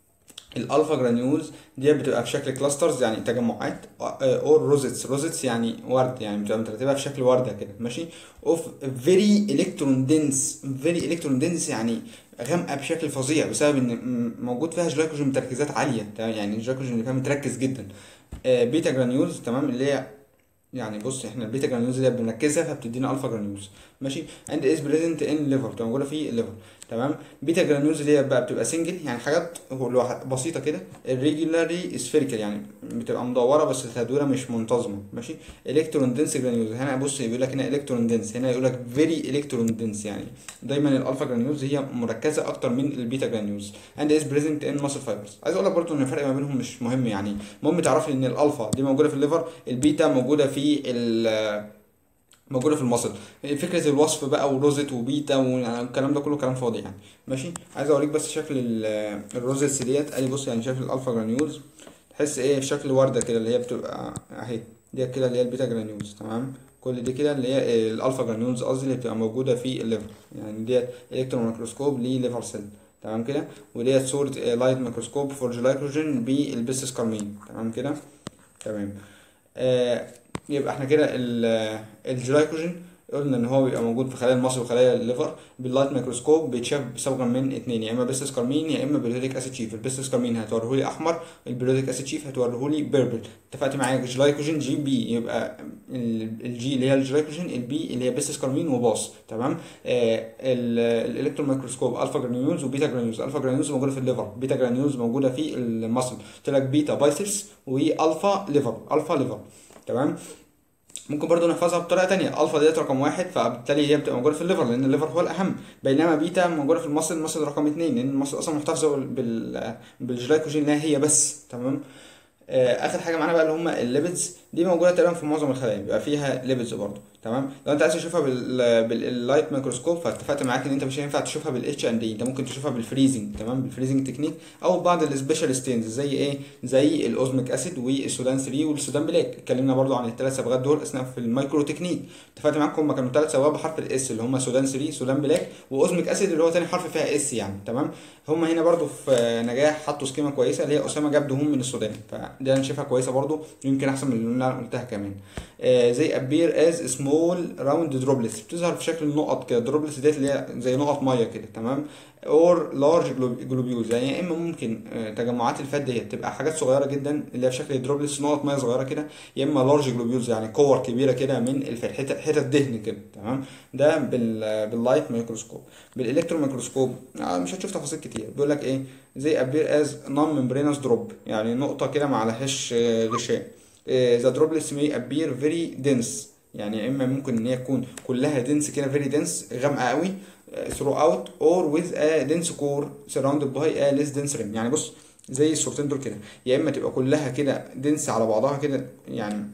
الالفا جرانيولز دي بتبقى في شكل كلاسترز يعني تجمعات اور روزيتس روزيتس يعني ورد يعني بتبقى مترتبه في شكل ورده كده ماشي اوف فيري الكترون دنس فيري الكترون دنس يعني غامقه بشكل فظيع بسبب ان م- موجود فيها جلايكوجين بتركيزات عاليه تمام؟ يعني الجلايكوجين اللي فيها متركز جدا آه، بيتا جرانيولز تمام اللي هي يعني بص احنا البيتا جرانيولز اللي بنركزها فبتدينا الفا جرانيولز ماشي اند از بريزنت ان ليفر بتبقى موجوده في الليفر تمام بيتا جرانيولز اللي هي بقى بتبقى سنجل يعني حاجات هو لوحد بسيطه كده الريجولاري سفيريكال يعني بتبقى مدوره بس التدويره مش منتظمه ماشي الكترون دنس جرانيولز هنا بص بيقول لك هنا الكترون دنس هنا يقول لك فيري الكترون دنس يعني دايما الالفا جرانيولز هي مركزه اكتر من البيتا جرانيولز اند از بريزنت ان ماسل فايبرز عايز اقول لك برضو ان الفرق ما بينهم مش مهم يعني المهم تعرف ان الالفا دي موجوده في الليفر البيتا موجوده في ال موجوده في المصل فكره الوصف بقى وروزت وبيتا والكلام ده كله كلام فاضي يعني ماشي عايز اوريك بس شكل ال- الروزتس ديت ادي بص يعني شكل الالفا جرانيولز تحس ايه في شكل ورده كده اللي هي بتبقى اهي دي كده اللي هي البيتا جرانيولز تمام كل دي كده اللي هي الالفا جرانيولز قصدي اللي بتبقى موجوده في الليفر يعني ديت الكترون ميكروسكوب لليفر سيل تمام كده وديت صوره لايت ميكروسكوب فور جلايكوجين بالبيسس كارمين تمام كده تمام آه يبقى احنا كده ال- الجلايكوجين قلنا ان هو بيبقى موجود في خلايا المصل وخلايا الليفر باللايت ميكروسكوب بيتشاف بصبغه من اتنين يا اما بيستس كارمين يا اما بيريوديك اسيد شيف البيستس كارمين هتوريه لي احمر البيريوديك اسيد شيف هتوريه لي بيربل اتفقت معاك جلايكوجين جي بي يبقى ال- الجي اللي هي الجلايكوجين البي اللي هي بيستس كارمين وباص تمام آه الالكترون ميكروسكوب الفا جرانيولز وبيتا جرانيولز الفا جرانيولز موجوده في الليفر بيتا جرانيولز موجوده في المصل قلت لك بيتا بايسبس والفا ليفر الفا ليفر تمام ممكن برضو نحفظها بطريقه تانية الفا ديت رقم واحد فبالتالي هي بتبقى موجوده في الليفر لان الليفر هو الاهم بينما بيتا موجوده في المصل المصل رقم اتنين لان المصل اصلا محتفظه بال بالجلايكوجين اللي هي بس تمام آه، اخر حاجه معانا بقى اللي هم الليبيدز دي موجوده تقريبا في معظم الخلايا بيبقى فيها ليبيدز برضه تمام لو انت عايز تشوفها بال باللايت ميكروسكوب فاتفقت معاك ان انت مش هينفع تشوفها بالاتش ان دي انت ممكن تشوفها بالفريزنج تمام بالفريزنج تكنيك او بعض السبيشال ستينز زي ايه زي الاوزميك اسيد والسودان 3 والسودان بلاك اتكلمنا برضو عن الثلاث صبغات دول اثناء في المايكرو تكنيك اتفقت معاكم هم كانوا ثلاث صبغات بحرف الاس اللي هم سودان 3 سودان بلاك واوزميك اسيد اللي هو ثاني حرف فيها اس يعني تمام هم هنا برضو في نجاح حطوا سكيمه كويسه اللي هي اسامه جاب دهون من السودان فدي انا شايفها كويسه برضو يمكن احسن من اللي انا قلتها كمان آه زي ابير از سمول راوند دروبلتس بتظهر في شكل نقط كده دروبلتس ديت اللي هي زي نقط ميه كده تمام اور لارج جلوبيولز يعني يا اما ممكن آه، تجمعات الفات ديت تبقى حاجات صغيره جدا اللي هي في شكل دروبلتس نقط ميه صغيره كده يا اما لارج جلوبيولز يعني كور كبيره كده من الفات حتت حتت دهن كده تمام ده بال باللايت ميكروسكوب بالالكترون ميكروسكوب آه، مش هتشوف تفاصيل كتير بيقول لك ايه زي ابير از نون ممبرينوس دروب يعني نقطه كده ما عليهاش آه، غشاء ذا دروبلتس مي ابير فيري دنس يعني يا اما ممكن ان هي تكون كلها دنس كده فيري دنس غامقه قوي throughout or with a dense core surrounded by a less dense rim يعني بص زي الصورتين دول كده يا اما تبقى كلها كده دنس على بعضها كده يعني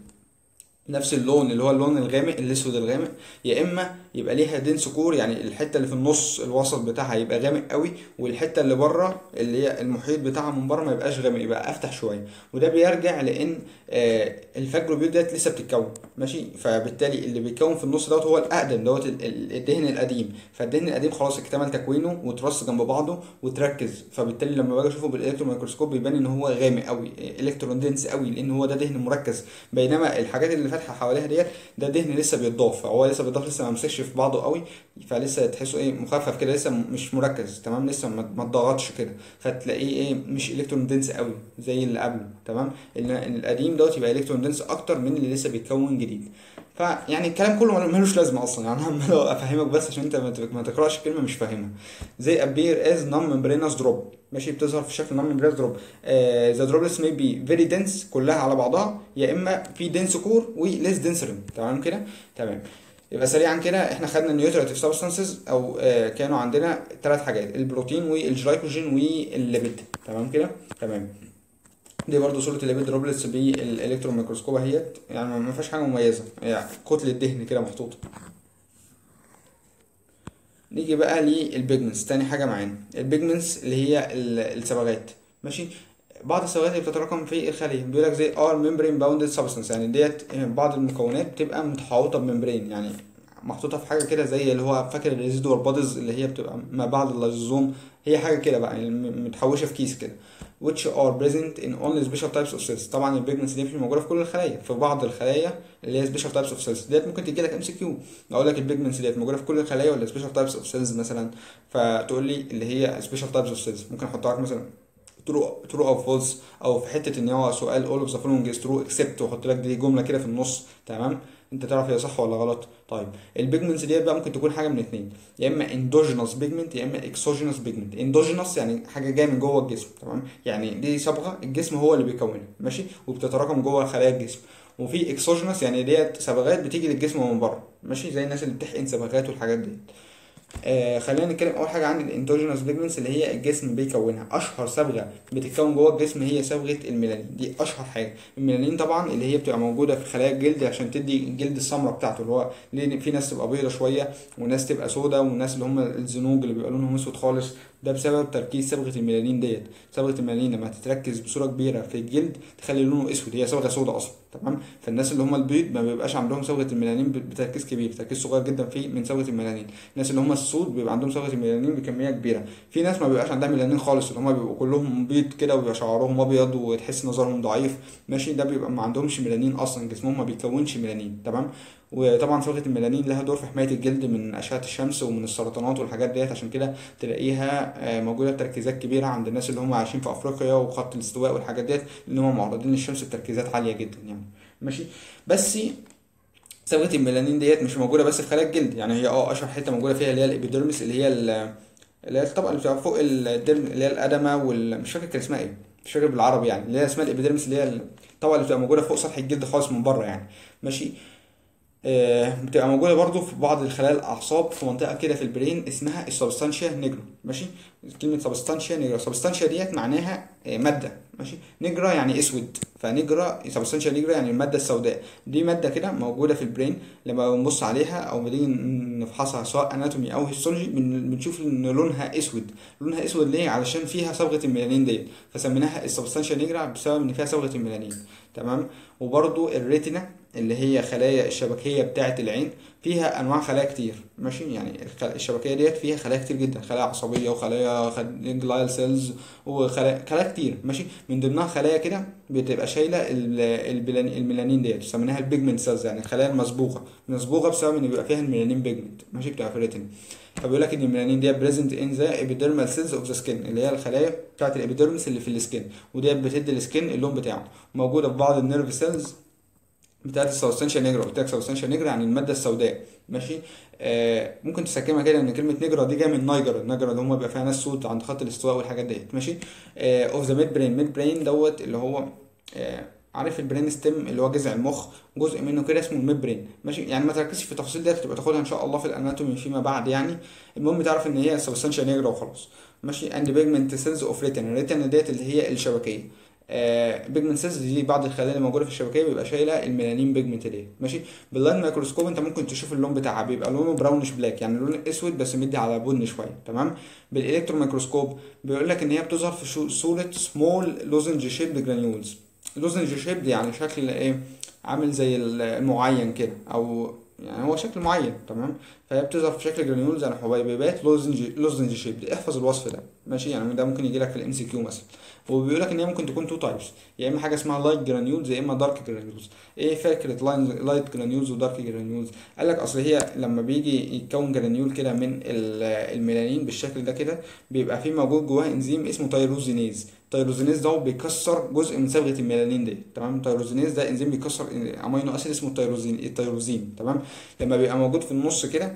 نفس اللون اللي هو اللون الغامق الاسود الغامق يا اما يبقى ليها دنس كور يعني الحته اللي في النص الوسط بتاعها يبقى غامق قوي والحته اللي بره اللي هي المحيط بتاعها من بره ما يبقاش غامق يبقى افتح شويه وده بيرجع لان آه الفاجروبيوت ديت لسه بتتكون ماشي فبالتالي اللي بيتكون في النص دوت هو الاقدم دوت ال- ال- الدهن القديم فالدهن القديم خلاص اكتمل تكوينه وترص جنب بعضه وتركز فبالتالي لما باجي اشوفه بالالكترون ميكروسكوب بيبان ان هو غامق قوي الكترون دنس قوي لان هو ده دهن مركز بينما الحاجات اللي فاتحه حواليها ديت ده دهن لسه بيتضاف فهو لسه بيتضاف لسه ما مسكش في بعضه قوي فلسه تحسه ايه مخفف كده لسه مش مركز تمام لسه ما ما اتضغطش كده فتلاقيه ايه مش الكترون دنس قوي زي اللي قبله تمام ال- القديم دوت يبقى الكترون دنس اكتر من اللي لسه بيتكون جديد فيعني الكلام كله ملوش لازمه اصلا يعني انا عمال افهمك بس عشان انت ما ت- ما تقراش الكلمه مش فاهمها زي ابير از نون ممبرينوس دروب ماشي بتظهر في شكل نون ممبرينوس دروب ذا دروبلتس مي بي فيري دنس كلها على بعضها يا اما في دنس كور وليس دنس ريم تمام كده تمام يبقى سريعا كده احنا خدنا النيوتريتيف سبستانسز او آه كانوا عندنا ثلاث حاجات البروتين والجلايكوجين والليبيد تمام كده تمام دي برضو صورة الليبيد دروبلتس بالالكترون ميكروسكوب اهيت يعني ما فيهاش حاجة مميزة يعني كتلة دهن كده محطوطة نيجي بقى للبيجمنتس تاني حاجة معانا البيجمنتس اللي هي ال- الصبغات ماشي بعض الصبغات اللي بتتراكم في الخلية بيقول لك زي ار ممبرين باوندد سبستانس يعني ديت بعض المكونات بتبقى متحوطة بممبرين يعني محطوطة في حاجة كده زي اللي هو فاكر الريزيدوال بوديز اللي هي بتبقى ما بعد اللايزوزوم هي حاجة كده بقى يعني م- متحوشة في كيس كده which are present in only special types of cells طبعا البيجمنتس دي مش موجودة في كل الخلايا في بعض الخلايا اللي هي special types of cells ديت ممكن تجي لك ام سي كيو اقول لك البيجمنتس ديت موجودة في كل الخلايا ولا special types of cells مثلا فتقول لي اللي هي special types of cells ممكن احطها لك مثلا true true او false او في حته ان هو سؤال all of the following is true except واحط لك دي جمله كده في النص تمام انت تعرف هي صح ولا غلط طيب البيجمنتس ديت بقى ممكن تكون حاجه من اتنين يا اما اندوجينوس بيجمنت يا اما اكسوجينوس بيجمنت اندوجينوس يعني حاجه جايه من جوه الجسم تمام يعني دي صبغه الجسم هو اللي بيكونها ماشي وبتتراكم جوه خلايا الجسم وفي اكسوجينوس يعني ديت صبغات بتيجي للجسم من بره ماشي زي الناس اللي بتحقن صبغات والحاجات دي آه خلينا نتكلم اول حاجه عن الاندوجينوس بيجمنتس اللي هي الجسم بيكونها اشهر صبغه بتتكون جوه الجسم هي صبغه الميلانين دي اشهر حاجه الميلانين طبعا اللي هي بتبقى موجوده في خلايا الجلد عشان تدي الجلد السمراء بتاعته اللي هو ليه في ناس تبقى بيضه شويه وناس تبقى سودا وناس اللي هم الزنوج اللي بيبقى لونهم اسود خالص ده بسبب تركيز صبغه الميلانين ديت صبغه الميلانين لما تتركز بصوره كبيره في الجلد تخلي لونه اسود هي صبغه سودا اصلا تمام فالناس اللي هم البيض ما بيبقاش عندهم صبغه الميلانين بتركيز كبير تركيز صغير جدا في من صبغه الميلانين الناس اللي هم السود بيبقى عندهم صبغه الميلانين بكميه كبيره في ناس ما بيبقاش عندها ميلانين خالص اللي هم بيبقوا كلهم بيض كده وبيبقى شعرهم ابيض وتحس نظرهم ضعيف ماشي ده بيبقى ما عندهمش ميلانين اصلا جسمهم ما بيكونش ميلانين تمام وطبعا صبغه الميلانين لها دور في حمايه الجلد من اشعه الشمس ومن السرطانات والحاجات ديت عشان كده تلاقيها آه، موجوده بتركيزات كبيره عند الناس اللي هم عايشين في افريقيا وخط الاستواء والحاجات ديت اللي هم معرضين للشمس بتركيزات عاليه جدا يعني ماشي بس صبغه الميلانين ديت مش موجوده بس في خلايا الجلد يعني هي اه اشهر حته موجوده فيها اللي هي الابيديرمس اللي هي ال- اللي هي الطبقه اللي بتبقى فوق الدرم اللي هي الادمه وال مش فاكر كان اسمها ايه مش فاكر بالعربي يعني اللي هي اسمها الابيديرمس اللي هي الطبقه اللي بتبقى موجوده فوق سطح الجلد خالص من بره يعني ماشي آه، بتبقى موجوده برضو في بعض الخلايا الاعصاب في منطقه كده في البرين اسمها السبستانشيا نيجرا ماشي كلمه سبستانشيا نيجرا سبستانشيا ديت معناها آه، ماده ماشي نيجرا يعني اسود فنيجرا سبستانشيا نيجرا يعني الماده السوداء دي ماده كده موجوده في البرين لما بنبص عليها او بنيجي نفحصها سواء اناتومي او هيستولوجي بن- بنشوف ان لونها اسود لونها اسود ليه علشان فيها صبغه الميلانين ديت فسميناها السبستانشيا نيجرا بسبب ان فيها صبغه الميلانين تمام وبرضو الريتنا اللي هي خلايا الشبكيه بتاعه العين فيها انواع خلايا كتير ماشي يعني الخ- الشبكيه ديت فيها خلايا كتير جدا خلايا عصبيه وخلايا جلايل سيلز وخلايا خلايا كتير ماشي من ضمنها خلايا كده بتبقى شايله ال- البلان- الميلانين ديت سميناها البيجمنت سيلز يعني الخلايا المصبوغه مصبوغه بسبب ان بيبقى فيها الميلانين بيجمنت ماشي بتبقى في الريتنا فبيقول لك ان الميلانين ديت بريزنت ان ذا ابيديرمال سيلز اوف ذا سكين اللي هي الخلايا بتاعت الابيديرمس اللي في السكين وديت بتدي السكين اللون بتاعه موجوده في بعض النيرف سيلز بتاعت السبستانشيا نيجرا قلت لك سبستانشيا نيجرا يعني الماده السوداء ماشي آه ممكن تسكمها كده ان كلمه نيجرا دي جايه من نايجر النيجرا اللي هم بيبقى فيها ناس سود عند خط الاستواء والحاجات ديت ماشي اوف ذا ميد برين ميد برين دوت اللي هو آه عارف البرين ستيم اللي هو جذع المخ جزء منه كده اسمه الميد برين ماشي يعني ما تركزش في التفاصيل ديت تبقى تاخدها ان شاء الله في الاناتومي فيما بعد يعني المهم تعرف ان هي سبستانشيا نيجرا وخلاص ماشي اند بيجمنت سيلز اوف ريتنا الريتنا ديت اللي هي الشبكيه بيجمنت سيلز دي بعض الخلايا اللي موجوده في الشبكيه بيبقى شايله الميلانين بيجمنت دي ماشي باللاين ميكروسكوب انت ممكن تشوف اللون بتاعها بيبقى لونه براونش بلاك يعني لون اسود بس مدي على بني شويه تمام بالالكترون ميكروسكوب بيقول لك ان هي بتظهر في شو- صوره سمول لوزنج شيب جرانيولز لوزنج شيب يعني شكل ايه عامل زي المعين كده او يعني هو شكل معين تمام فهي بتظهر في شكل جرانيولز يعني حبيبات لوزنج لوزنج شيب احفظ الوصف ده ماشي يعني ده ممكن يجي لك في الام سي كيو مثلا وبيقول لك ان هي ممكن تكون تو تايبس يا اما حاجه اسمها لايت جرانيولز يا اما دارك جرانيولز ايه فكره لايت جرانيولز ودارك جرانيولز قال لك اصل هي لما بيجي يتكون جرانيول كده من ال- الميلانين بالشكل ده كده بيبقى فيه موجود جواه انزيم اسمه تيروزينيز التيروزينيز ده بيكسر جزء من صبغه الميلانين دي تمام التيروزينيز ده انزيم بيكسر امينو اسيد اسمه التيروزين التيروزين تمام لما بيبقى موجود في النص كده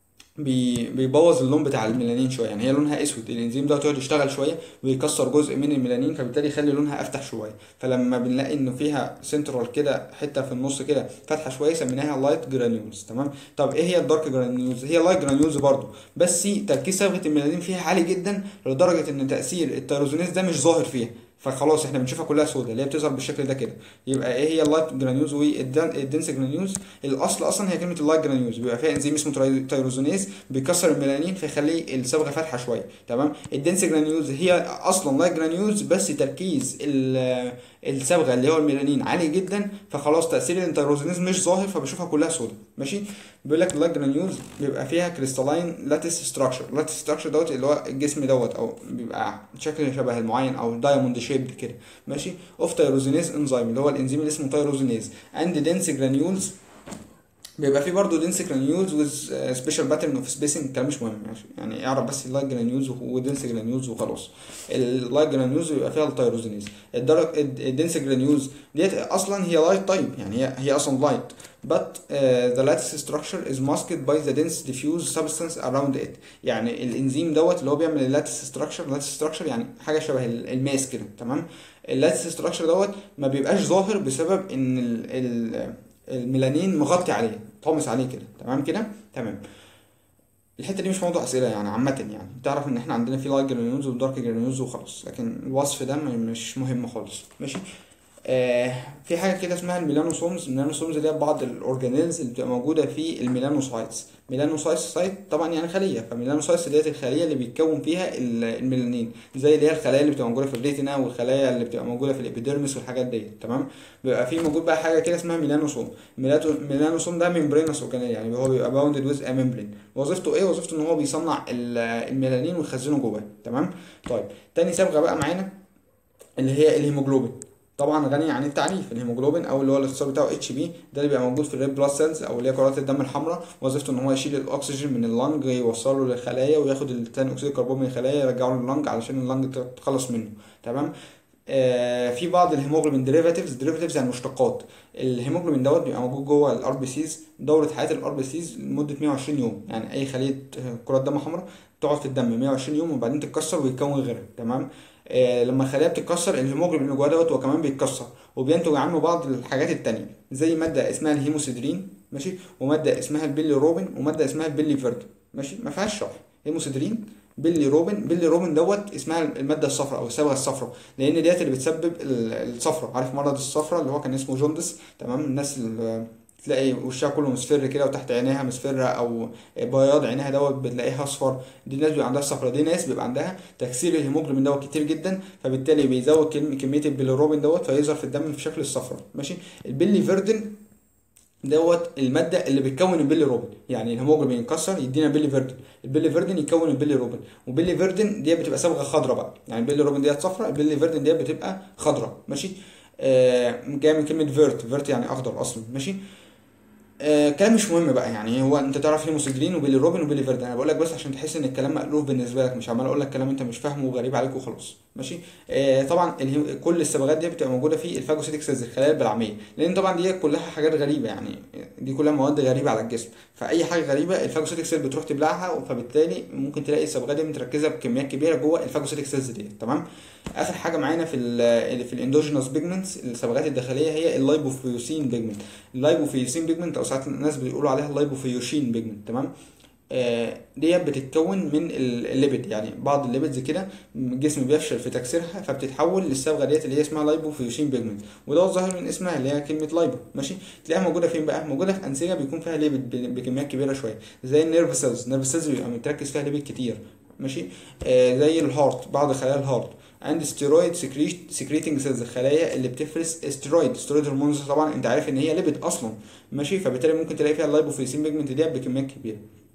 بي بيبوظ اللون بتاع الميلانين شويه يعني هي لونها اسود الانزيم ده يقعد يشتغل شويه ويكسر جزء من الميلانين فبالتالي يخلي لونها افتح شويه فلما بنلاقي انه فيها سنترال كده حته في النص كده فاتحه شويه سميناها لايت جرانيولز تمام طب ايه هي الدارك جرانيولز هي لايت جرانيولز برضو بس تركيز صبغه الميلانين فيها عالي جدا لدرجه ان تاثير التيروزينيز ده مش ظاهر فيها فخلاص احنا بنشوفها كلها سوداء اللي هي بتظهر بالشكل ده كده يبقى ايه هي اللايت جرانيولز والدنس جرانيولز الاصل اصلا هي كلمه اللايت جرانيولز بيبقى فيها انزيم اسمه تراي- تيروزونيز بيكسر الميلانين فيخلي الصبغه فاتحه شويه تمام الدنس جرانيولز هي اصلا لايت جرانيولز بس تركيز ال- الصبغه اللي هو الميلانين عالي جدا فخلاص تاثير التيروزونيز مش ظاهر فبشوفها كلها سوداء ماشي بيقول لك اللايت جرانيولز بيبقى فيها كريستالين لاتس ستراكشر لاتس ستراكشر دوت اللي هو الجسم دوت او بيبقى شكل شبه المعين او دايموند شيب كده ماشي اوف تيروزينيز انزيم اللي هو الانزيم اللي اسمه تيروزينيز اند دنس جرانيولز بيبقى في برضه دنس جرانيولز ويز سبيشال باترن اوف سبيسنج الكلام مش مهم يعني, يعني اعرف بس اللايت جرانيولز ودنس جرانيولز وخلاص اللايت جرانيولز بيبقى فيها التيروزينيز الدرج الدنس جرانيولز ديت اصلا هي لايت تايب يعني هي هي اصلا لايت but uh, the lattice structure is masked by the dense diffuse substance around it يعني الانزيم دوت اللي هو بيعمل اللاتس ستراكشر اللاتس ستراكشر يعني حاجه شبه ال- الماس كده تمام اللاتس ستراكشر دوت ما بيبقاش ظاهر بسبب ان ال ال الميلانين مغطي عليه طامس عليه كده تمام كده تمام الحته دي مش موضوع اسئله يعني عامه يعني تعرف ان احنا عندنا في لايت جرانيولز ودارك جرانيولز وخلاص لكن الوصف ده م- مش مهم خالص ماشي آه في حاجه كده اسمها الميلانوسومز الميلانوسومز دي بعض الاورجانيلز اللي بتبقى موجوده في الميلانوسايتس ميلانوسايتس سايت طبعا يعني خليه فميلانوسايتس ديت الخليه اللي بيتكون فيها ال- الميلانين زي اللي هي الخلايا اللي بتبقى موجوده في الريتنا والخلايا اللي بتبقى موجوده في الابيديرمس والحاجات ديت تمام بيبقى في موجود بقى حاجه كده اسمها ميلانوسوم ميلاتو- ميلانوسوم ده ممبرينس اورجانيل يعني هو بيبقى باوندد ويز ا ممبرين وظيفته ايه وظيفته ان هو بيصنع ال- الميلانين ويخزنه جواه تمام طيب تاني صبغه بقى معانا اللي هي الهيموجلوبين طبعا غني عن التعريف الهيموجلوبين او اللي هو الاختصار بتاعه اتش بي ده اللي بيبقى موجود في الريد بلاد سيلز او اللي هي كرات الدم الحمراء وظيفته ان هو يشيل الاكسجين من اللنج يوصله للخلايا وياخد الثاني اكسيد الكربون من الخلايا يرجعه لللنج علشان اللنج تتخلص منه تمام آه في بعض الهيموجلوبين ديريفاتيفز ديريفاتيفز يعني مشتقات الهيموجلوبين دوت بيبقى موجود جوه الار بي سيز دوره حياه الار بي سيز لمده 120 يوم يعني اي خليه كرات دم حمراء تقعد في الدم 120 يوم وبعدين تتكسر ويتكون غيرها تمام آه لما الخلايا بتتكسر الهيموجلوبين اللي جواها دوت هو كمان بيتكسر وبينتج عنه بعض الحاجات التانية زي ماده اسمها الهيموسيدرين ماشي وماده اسمها البيلي روبين وماده اسمها البيلي فيرد ماشي ما فيهاش شرح هيموسيدرين بيلي روبن بيلي روبن دوت اسمها الماده الصفراء او الصبغه الصفراء لان ديت اللي بتسبب الصفراء عارف مرض الصفراء اللي هو كان اسمه جوندس تمام الناس اللي تلاقي وشها كله مصفر كده وتحت عينيها مصفرة او بياض عينيها دوت بتلاقيها اصفر دي ناس بيبقى عندها الصفرة دي ناس بيبقى عندها تكسير الهيموجلوبين دوت كتير جدا فبالتالي بيزود كمية البيليروبين دوت فيظهر في الدم في شكل الصفرة ماشي البيلي فيردن دوت الماده اللي بتكون البيلي روبن يعني الهيموجلوبين يتكسر يدينا بيلي فيردن البيلي فيردن يكون البيلي روبن وبيلي فيردن دي بتبقى صبغه خضراء بقى يعني البيلي روبن ديت صفراء البيلي فيردن ديت بتبقى خضراء ماشي آه جايه من كلمه فيرت فيرت يعني اخضر اصلا ماشي آه كلام مش مهم بقى يعني هو انت تعرف هيموسيدرين وبيلي روبن وبيلي فيردن انا بقول لك بس عشان تحس ان الكلام مألوف بالنسبه لك مش عمال اقول لك كلام انت مش فاهمه وغريب عليك وخلاص ماشي آه طبعا كل الصبغات دي بتبقى موجوده في الفاجوسيتك سيلز الخلايا البلعميه لان طبعا دي كلها حاجات غريبه يعني دي كلها مواد غريبه على الجسم فاي حاجه غريبه الفاجوسيتك سيل بتروح تبلعها فبالتالي ممكن تلاقي الصبغات دي متركزه بكميات كبيره جوه الفاجوسيتك سيلز دي تمام اخر حاجه معانا في ال في الاندوجينوس بيجمنتس الصبغات الداخليه هي اللايبوفيوسين بيجمنت اللايبوفيوسين بيجمنت او ساعات الناس بيقولوا عليها اللايبوفيوشين بيجمنت تمام آه ديت بتتكون من الليبيد يعني بعض الليبيدز كده الجسم بيفشل في تكسيرها فبتتحول للصبغه ديت اللي هي اسمها لايبوفيوشين بيجمنت وده ظاهر من اسمها اللي هي كلمه لايبو ماشي تلاقيها موجوده فين بقى موجوده في انسجه بيكون فيها ليبيد بكميات كبيره شويه زي النيرف سيلز النيرف سيلز بيبقى متركز فيها ليبيد كتير ماشي آه زي الهارت بعض خلايا الهارت عند ستيرويد سكريتنج سيلز الخلايا اللي بتفرز استرويد استرويد هرمونز طبعا انت عارف ان هي ليبيد اصلا ماشي فبالتالي ممكن تلاقي فيها اللايبوفيسين بيجمنت ديت بكميات كبيره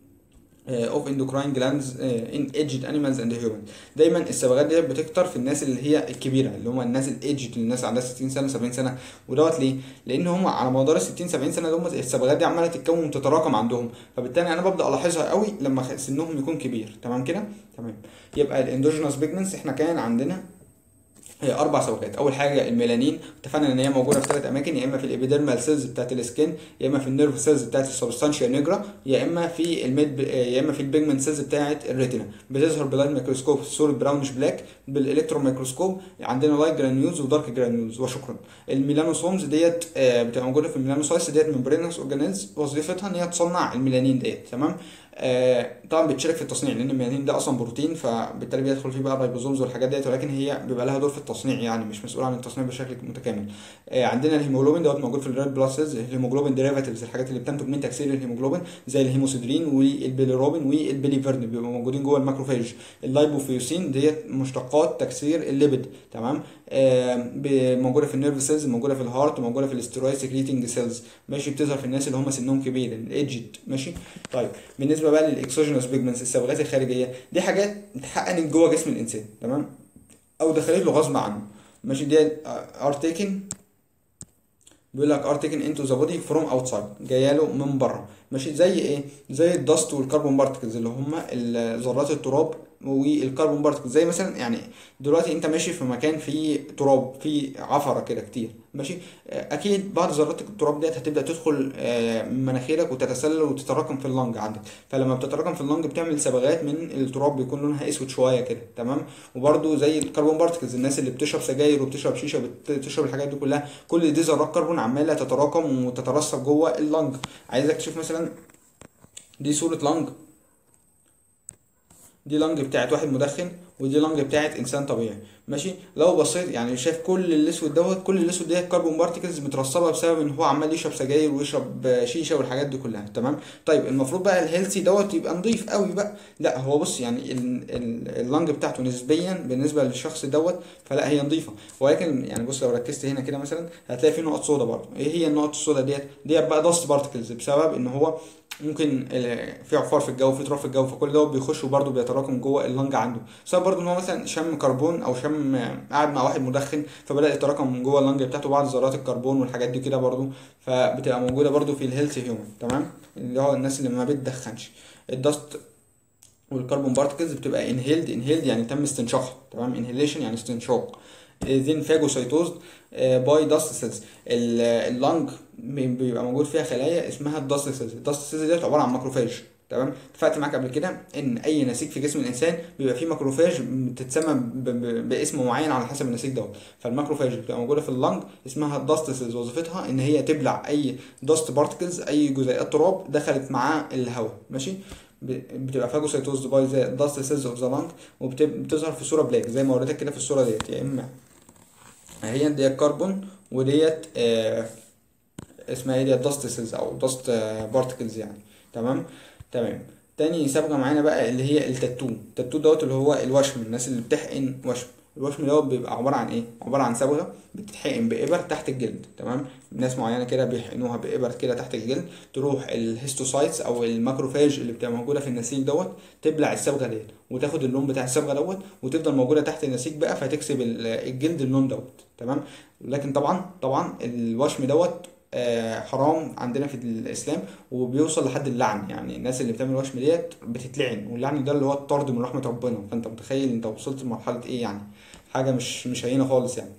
اوف اندوكراين جلاندز ان ايجد انيمالز اند هيومن دايما الصبغات ديت بتكتر في الناس اللي هي الكبيره اللي هم الناس الايجد الناس اللي عندها 60 سنه 70 سنه ودوت ليه؟ لان هم على مدار ال 60 70 سنه دول الصبغات دي عماله تتكون وتتراكم عندهم فبالتالي انا ببدا الاحظها قوي لما سنهم يكون كبير تمام كده؟ تمام يبقى الاندوجينوس بيجمنتس احنا كان عندنا هي اربع صبغات اول حاجه الميلانين اتفقنا ان هي موجوده في ثلاث اماكن يا اما في الابيديرمال سيلز بتاعت السكين يا اما في النيرف سيلز بتاعت السبستانشيا نيجرا يا اما في الميد يا اما في البيجمنت سيلز بتاعت الريتنا بتظهر باللايت ميكروسكوب في صوره براونش بلاك بالالكترون ميكروسكوب عندنا لايت جرانيولز ودارك جرانيولز وشكرا الميلانوسومز ديت بتبقى موجوده في الميلانوسايتس ديت ممبرينس اورجانيلز وظيفتها ان هي تصنع الميلانين ديت تمام آه طبعا بتشارك في التصنيع لان الميلانين ده اصلا بروتين فبالتالي بيدخل فيه بقى الريبوزومز والحاجات ديت ولكن هي بيبقى لها دور في التصنيع يعني مش مسؤول عن التصنيع بشكل متكامل آه عندنا الهيموجلوبين دوت موجود في الريد بلاد سيلز الهيموجلوبين ديريفاتيفز الحاجات اللي بتنتج من تكسير الهيموجلوبين زي الهيموسيدرين والبيليروبين والبيليفيرن بيبقوا موجودين جوه الماكروفاج اللايبوفيوسين ديت مشتقات تكسير الليبيد تمام آه موجوده في النيرف سيلز موجوده في الهارت موجوده في الاسترويد سكريتنج سيلز ماشي بتظهر في الناس اللي هم سنهم كبير الايدجد ماشي طيب بالنسبه بقى للاكسوجينوس بيجمنتس الصبغات الخارجيه دي حاجات بتتحقن جوه جسم الانسان تمام او دخلت له غصب عنه ماشي دي ار تيكن بيقول لك ار تيكن انتو ذا بودي فروم اوتسايد جايه له من بره ماشي زي ايه زي الدست والكربون بارتكلز اللي هم ذرات التراب والكربون بارتكلز زي مثلا يعني دلوقتي انت ماشي في مكان فيه تراب فيه عفره كده كتير ماشي اكيد بعض ذرات التراب ديت هتبدا تدخل من مناخيرك وتتسلل وتتراكم في اللنج عندك فلما بتتراكم في اللنج بتعمل صبغات من التراب بيكون لونها اسود شويه كده تمام وبرده زي الكربون بارتكلز الناس اللي بتشرب سجاير وبتشرب شيشه وبتشرب الحاجات دي كلها كل دي ذرات كربون عماله تتراكم وتترسب جوه اللنج عايزك تشوف مثلا دي صوره لنج دي لنج بتاعت واحد مدخن ودي لنج بتاعت انسان طبيعي ماشي لو بصيت يعني شايف كل الاسود دوت كل الاسود ديت كربون بارتكلز مترسبه بسبب ان هو عمال يشرب سجاير ويشرب شيشه والحاجات دي كلها تمام طيب المفروض بقى الهيلثي دوت يبقى نضيف قوي بقى لا هو بص يعني اللنج بتاعته نسبيا بالنسبه للشخص دوت فلا هي نظيفه ولكن يعني بص لو ركزت هنا كده مثلا هتلاقي في نقط سودا برضه ايه هي النقط السودا ديت ديت بقى دست بارتكلز بسبب ان هو ممكن في عفار في الجو في تراب في الجو فكل ده بيخش وبرده بيتراكم جوه اللنج عنده بسبب برده ان هو مثلا شم كربون او شم قاعد مع واحد مدخن فبدا يتراكم من جوه اللنج بتاعته بعض ذرات الكربون والحاجات دي كده برده فبتبقى موجوده برده في الهيلث هيومن تمام اللي هو الناس اللي ما بتدخنش الدست والكربون بارتكلز بتبقى انهيلد انهيلد يعني تم استنشاقها تمام انهيليشن يعني استنشاق ذين فاجوسايتوز باي داست سيلز اللنج بيبقى موجود فيها خلايا اسمها الداست سيلز الداست سيلز ديت عباره عن ماكروفاج تمام اتفقت معاك قبل كده ان اي نسيج في جسم الانسان بيبقى فيه ماكروفاج بتتسمى ب- ب- باسم معين على حسب النسيج دوت فالماكروفاج اللي بتبقى موجوده في اللنج اسمها داست سيلز وظيفتها ان هي تبلع اي داست بارتكلز اي جزيئات تراب دخلت مع الهواء ماشي ب- بتبقى فاجوسيتوز باي ذا داست سيلز اوف ذا لانج وبتظهر في صوره بلاك زي ما وريتك كده في الصوره ديت يا اما هي ديت كربون وديت آه اسمها ايه ديت داست سيلز او داست بارتكلز يعني تمام تمام تاني صبغه معانا بقى اللي هي التاتو التاتو دوت اللي هو الوشم الناس اللي بتحقن وشم الوشم دوت بيبقى عباره عن ايه عباره عن صبغه بتتحقن بإبر تحت الجلد تمام ناس معينه كده بيحقنوها بإبر كده تحت الجلد تروح الهيستوسايتس او الماكروفاج اللي بتبقى موجوده في النسيج دوت تبلع الصبغه ديت وتاخد اللون بتاع الصبغه دوت وتفضل موجوده تحت النسيج بقى فتكسب ال- الجلد اللون دوت تمام لكن طبعا طبعا الوشم دوت آه، حرام عندنا في الاسلام وبيوصل لحد اللعن يعني الناس اللي بتعمل وشم ديت بتتلعن واللعن ده اللي هو الطرد من رحمه ربنا فانت متخيل انت وصلت لمرحله ايه يعني حاجه مش مش هينه خالص يعني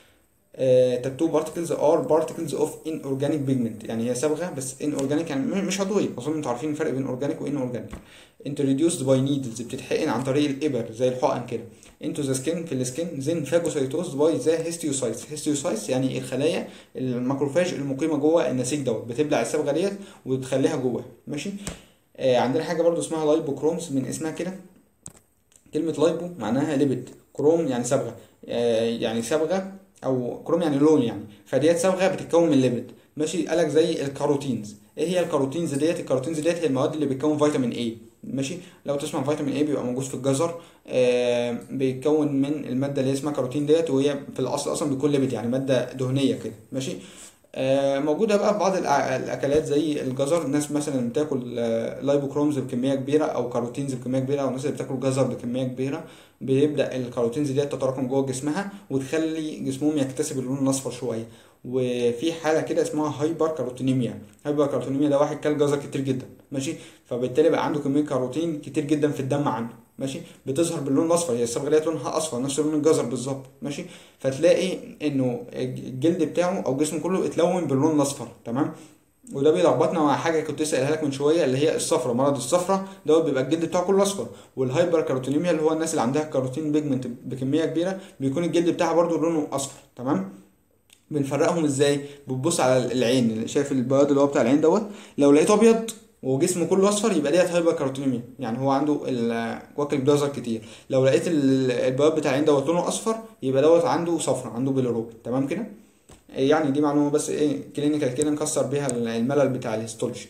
تاتو بارتكلز ار بارتكلز اوف ان اورجانيك بيجمنت يعني هي صبغه بس ان اورجانيك يعني م- مش عضويه اظن انتوا عارفين الفرق بين اورجانيك وان اورجانيك introduced باي نيدلز بتتحقن عن طريق الابر زي الحقن كده into the skin في السكين then phagocytosed باي ذا هيستيوسايتس هيستيوسايتس يعني الخلايا الماكروفاج المقيمه جوه النسيج دوت بتبلع الصبغه ديت وتخليها جوه ماشي آه عندنا حاجه برضو اسمها لايبوكرومز من اسمها كده كلمه لايبو معناها ليبيد كروم يعني صبغه آه يعني صبغه او كروم يعني لون يعني فديت صبغه بتتكون من ليبيد ماشي قالك زي الكاروتينز ايه هي الكاروتينز ديت الكاروتينز ديت هي المواد اللي بتكون فيتامين اي ماشي لو تسمع فيتامين اي بيبقى موجود في الجزر آه بيتكون من الماده اللي اسمها كاروتين ديت وهي في الاصل اصلا بيكون ليبيد يعني ماده دهنيه كده ماشي آه موجوده بقى في بعض الأ- الاكلات زي الجزر الناس مثلا بتاكل آه لايبوكرومز بكميه كبيره او كاروتينز بكميه كبيره او الناس اللي بتاكل جزر بكميه كبيره بيبدا الكاروتينز ديت تتراكم جوه جسمها وتخلي جسمهم يكتسب اللون الاصفر شويه وفي حاله كده اسمها هايبر كاروتينيميا هايبر كاروتينيميا ده واحد كل جزر كتير جدا ماشي فبالتالي بقى عنده كميه كاروتين كتير جدا في الدم عنده ماشي بتظهر باللون الاصفر هي الصبغه ديت لونها اصفر نفس لون الجزر بالظبط ماشي فتلاقي انه الجلد بتاعه او جسمه كله اتلون باللون الاصفر تمام وده بيلخبطنا مع حاجه كنت لسه قايلها لك من شويه اللي هي الصفرة مرض الصفرة دوت بيبقى الجلد بتاعه كله اصفر والهايبر كاروتينيميا اللي هو الناس اللي عندها كاروتين بيجمنت بكميه كبيره بيكون الجلد بتاعها برضو لونه اصفر تمام بنفرقهم ازاي بتبص على العين اللي شايف البياض اللي هو بتاع العين دوت لو لقيته ابيض وجسمه كله اصفر يبقى ديت هايبر كاروتينيميا يعني هو عنده ال- واكل جزر كتير لو لقيت ال- البياض بتاع العين دوت لونه اصفر يبقى دوت عنده صفرة عنده بيليروبين تمام كده يعني دي معلومه بس ايه كلينيكال كده نكسر بيها الملل بتاع الهيستولوجي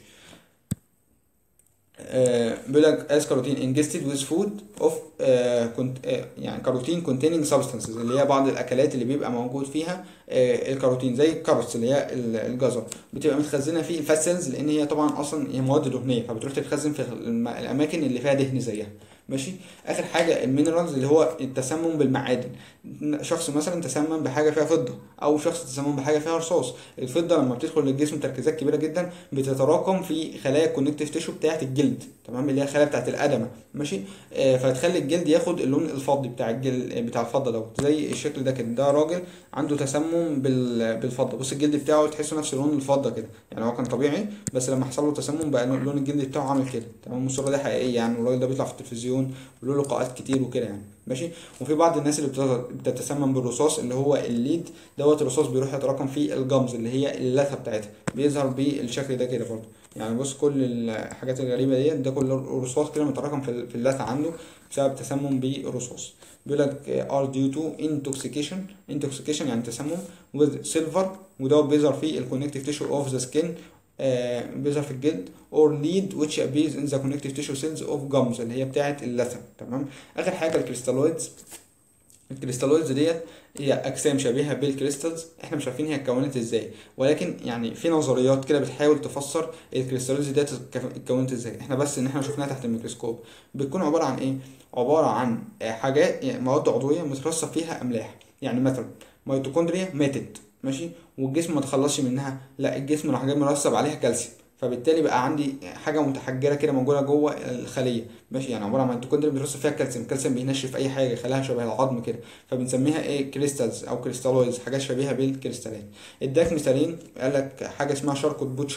آه، بيقول لك as carotene ingested with food of آه، كنت آه، يعني كاروتين containing substances اللي هي بعض الاكلات اللي بيبقى موجود فيها آه، الكاروتين زي الكاروتس اللي هي ال- الجزر بتبقى متخزنه في الفات سيلز لان هي طبعا اصلا هي مواد دهنيه فبتروح تتخزن في الم- الاماكن اللي فيها دهن زيها ماشي اخر حاجه المينرالز اللي هو التسمم بالمعادن شخص مثلا تسمم بحاجه فيها فضه او شخص تسمم بحاجه فيها رصاص الفضه لما بتدخل للجسم تركيزات كبيره جدا بتتراكم في خلايا الكونكتيف تيشو بتاعه الجلد تمام اللي هي الخلايا بتاعه القدمه ماشي آه فتخلي الجلد ياخد اللون الفضي بتاع الجلد بتاع الفضه دوت زي الشكل ده كده ده راجل عنده تسمم بال... بالفضه بص الجلد بتاعه تحسه نفس لون الفضه كده يعني هو كان طبيعي بس لما حصل له تسمم بقى لون الجلد بتاعه عامل كده تمام الصوره دي حقيقيه يعني والراجل ده بيطلع في التلفزيون وله لقاءات كتير وكده يعني ماشي وفي بعض الناس اللي بتت- بتتسمم بالرصاص اللي هو الليد دوت الرصاص بيروح يتراكم في الجمز اللي هي اللثه بتاعتها بيظهر بالشكل ده كده برضه يعني بص كل الحاجات الغريبه ديت ده كل الرصاص كده متراكم في في اللثه عنده بسبب تسمم بالرصاص بيقول لك ار ديو تو intoxication intoxication يعني تسمم with silver ودوت بيظهر في الكونكتيف تيشو اوف ذا سكين بيظهر في الجلد or lead which appears in the connective tissue cells of gums اللي هي بتاعه اللثه تمام اخر حاجه الكريستالويدز الكريستالويدز ديت هي اجسام شبيهه بالكريستالز احنا مش عارفين هي اتكونت ازاي ولكن يعني في نظريات كده بتحاول تفسر الكريستالويدز ديت اتكونت ازاي احنا بس ان احنا شفناها تحت الميكروسكوب بتكون عباره عن ايه عباره عن حاجات يعني مواد عضويه مترصب فيها املاح يعني مثلا ميتوكوندريا ماتت ماشي والجسم ما تخلصش منها لا الجسم راح جاي مرصب عليها كالسيوم فبالتالي بقى عندي حاجه متحجره كده موجوده جوه الخليه ماشي يعني عباره عن ميتوكوندريا بيترصب فيها كالسيوم الكالسيوم بينشف اي حاجه يخليها شبه العظم كده فبنسميها ايه كريستالز او كريستالويدز حاجات شبيهه بالكريستالات اداك مثالين قال لك حاجه اسمها شاركوت بوتشر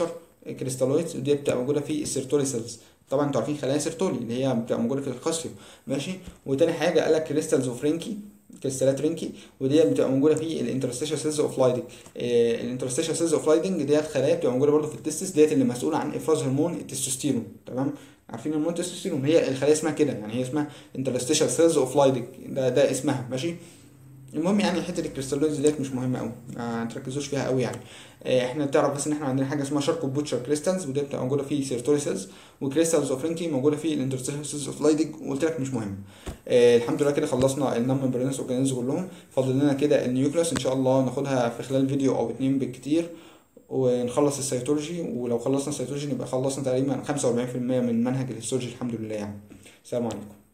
كريستالويدز ودي بتبقى موجوده في السيرتولي سيلز طبعا انتوا عارفين خلايا سيرتولي اللي هي بتبقى موجوده في الخصيو ماشي وتاني حاجه قال لك كريستالز اوف رينكي كريستالات رينكي ودي بتبقى موجوده في الانترستيشال سيلز اوف لايدنج الانترستيشال سيلز اوف لايدنج ديت خلايا بتبقى موجوده برضو في التستس ديت اللي مسؤوله عن افراز هرمون التستوستيرون تمام عارفين هرمون التستوستيرون هي الخلايا اسمها كده يعني هي اسمها انترستيشال سيلز اوف لايدنج ده ده اسمها ماشي المهم يعني حته الكريستالويدز ديت مش مهمه قوي ما تركزوش فيها قوي يعني آه، احنا بتعرف بس ان احنا عندنا حاجه اسمها شاركو بوتشر كريستالز ودي بتبقى موجوده في سيرتوري سيلز وكريستالز اوف رينكي موجوده في الانترستيشال سيلز اوف لايدنج وقلت لك مش مهم آه الحمد لله كده خلصنا النون ممبرينس اورجانيزم كلهم فاضل لنا كده النيوكليوس ان شاء الله ناخدها في خلال فيديو او اتنين بالكتير ونخلص السيتولوجي ولو خلصنا السيتولوجي نبقى خلصنا تقريبا 45% من منهج الهيستولوجي الحمد لله يعني السلام عليكم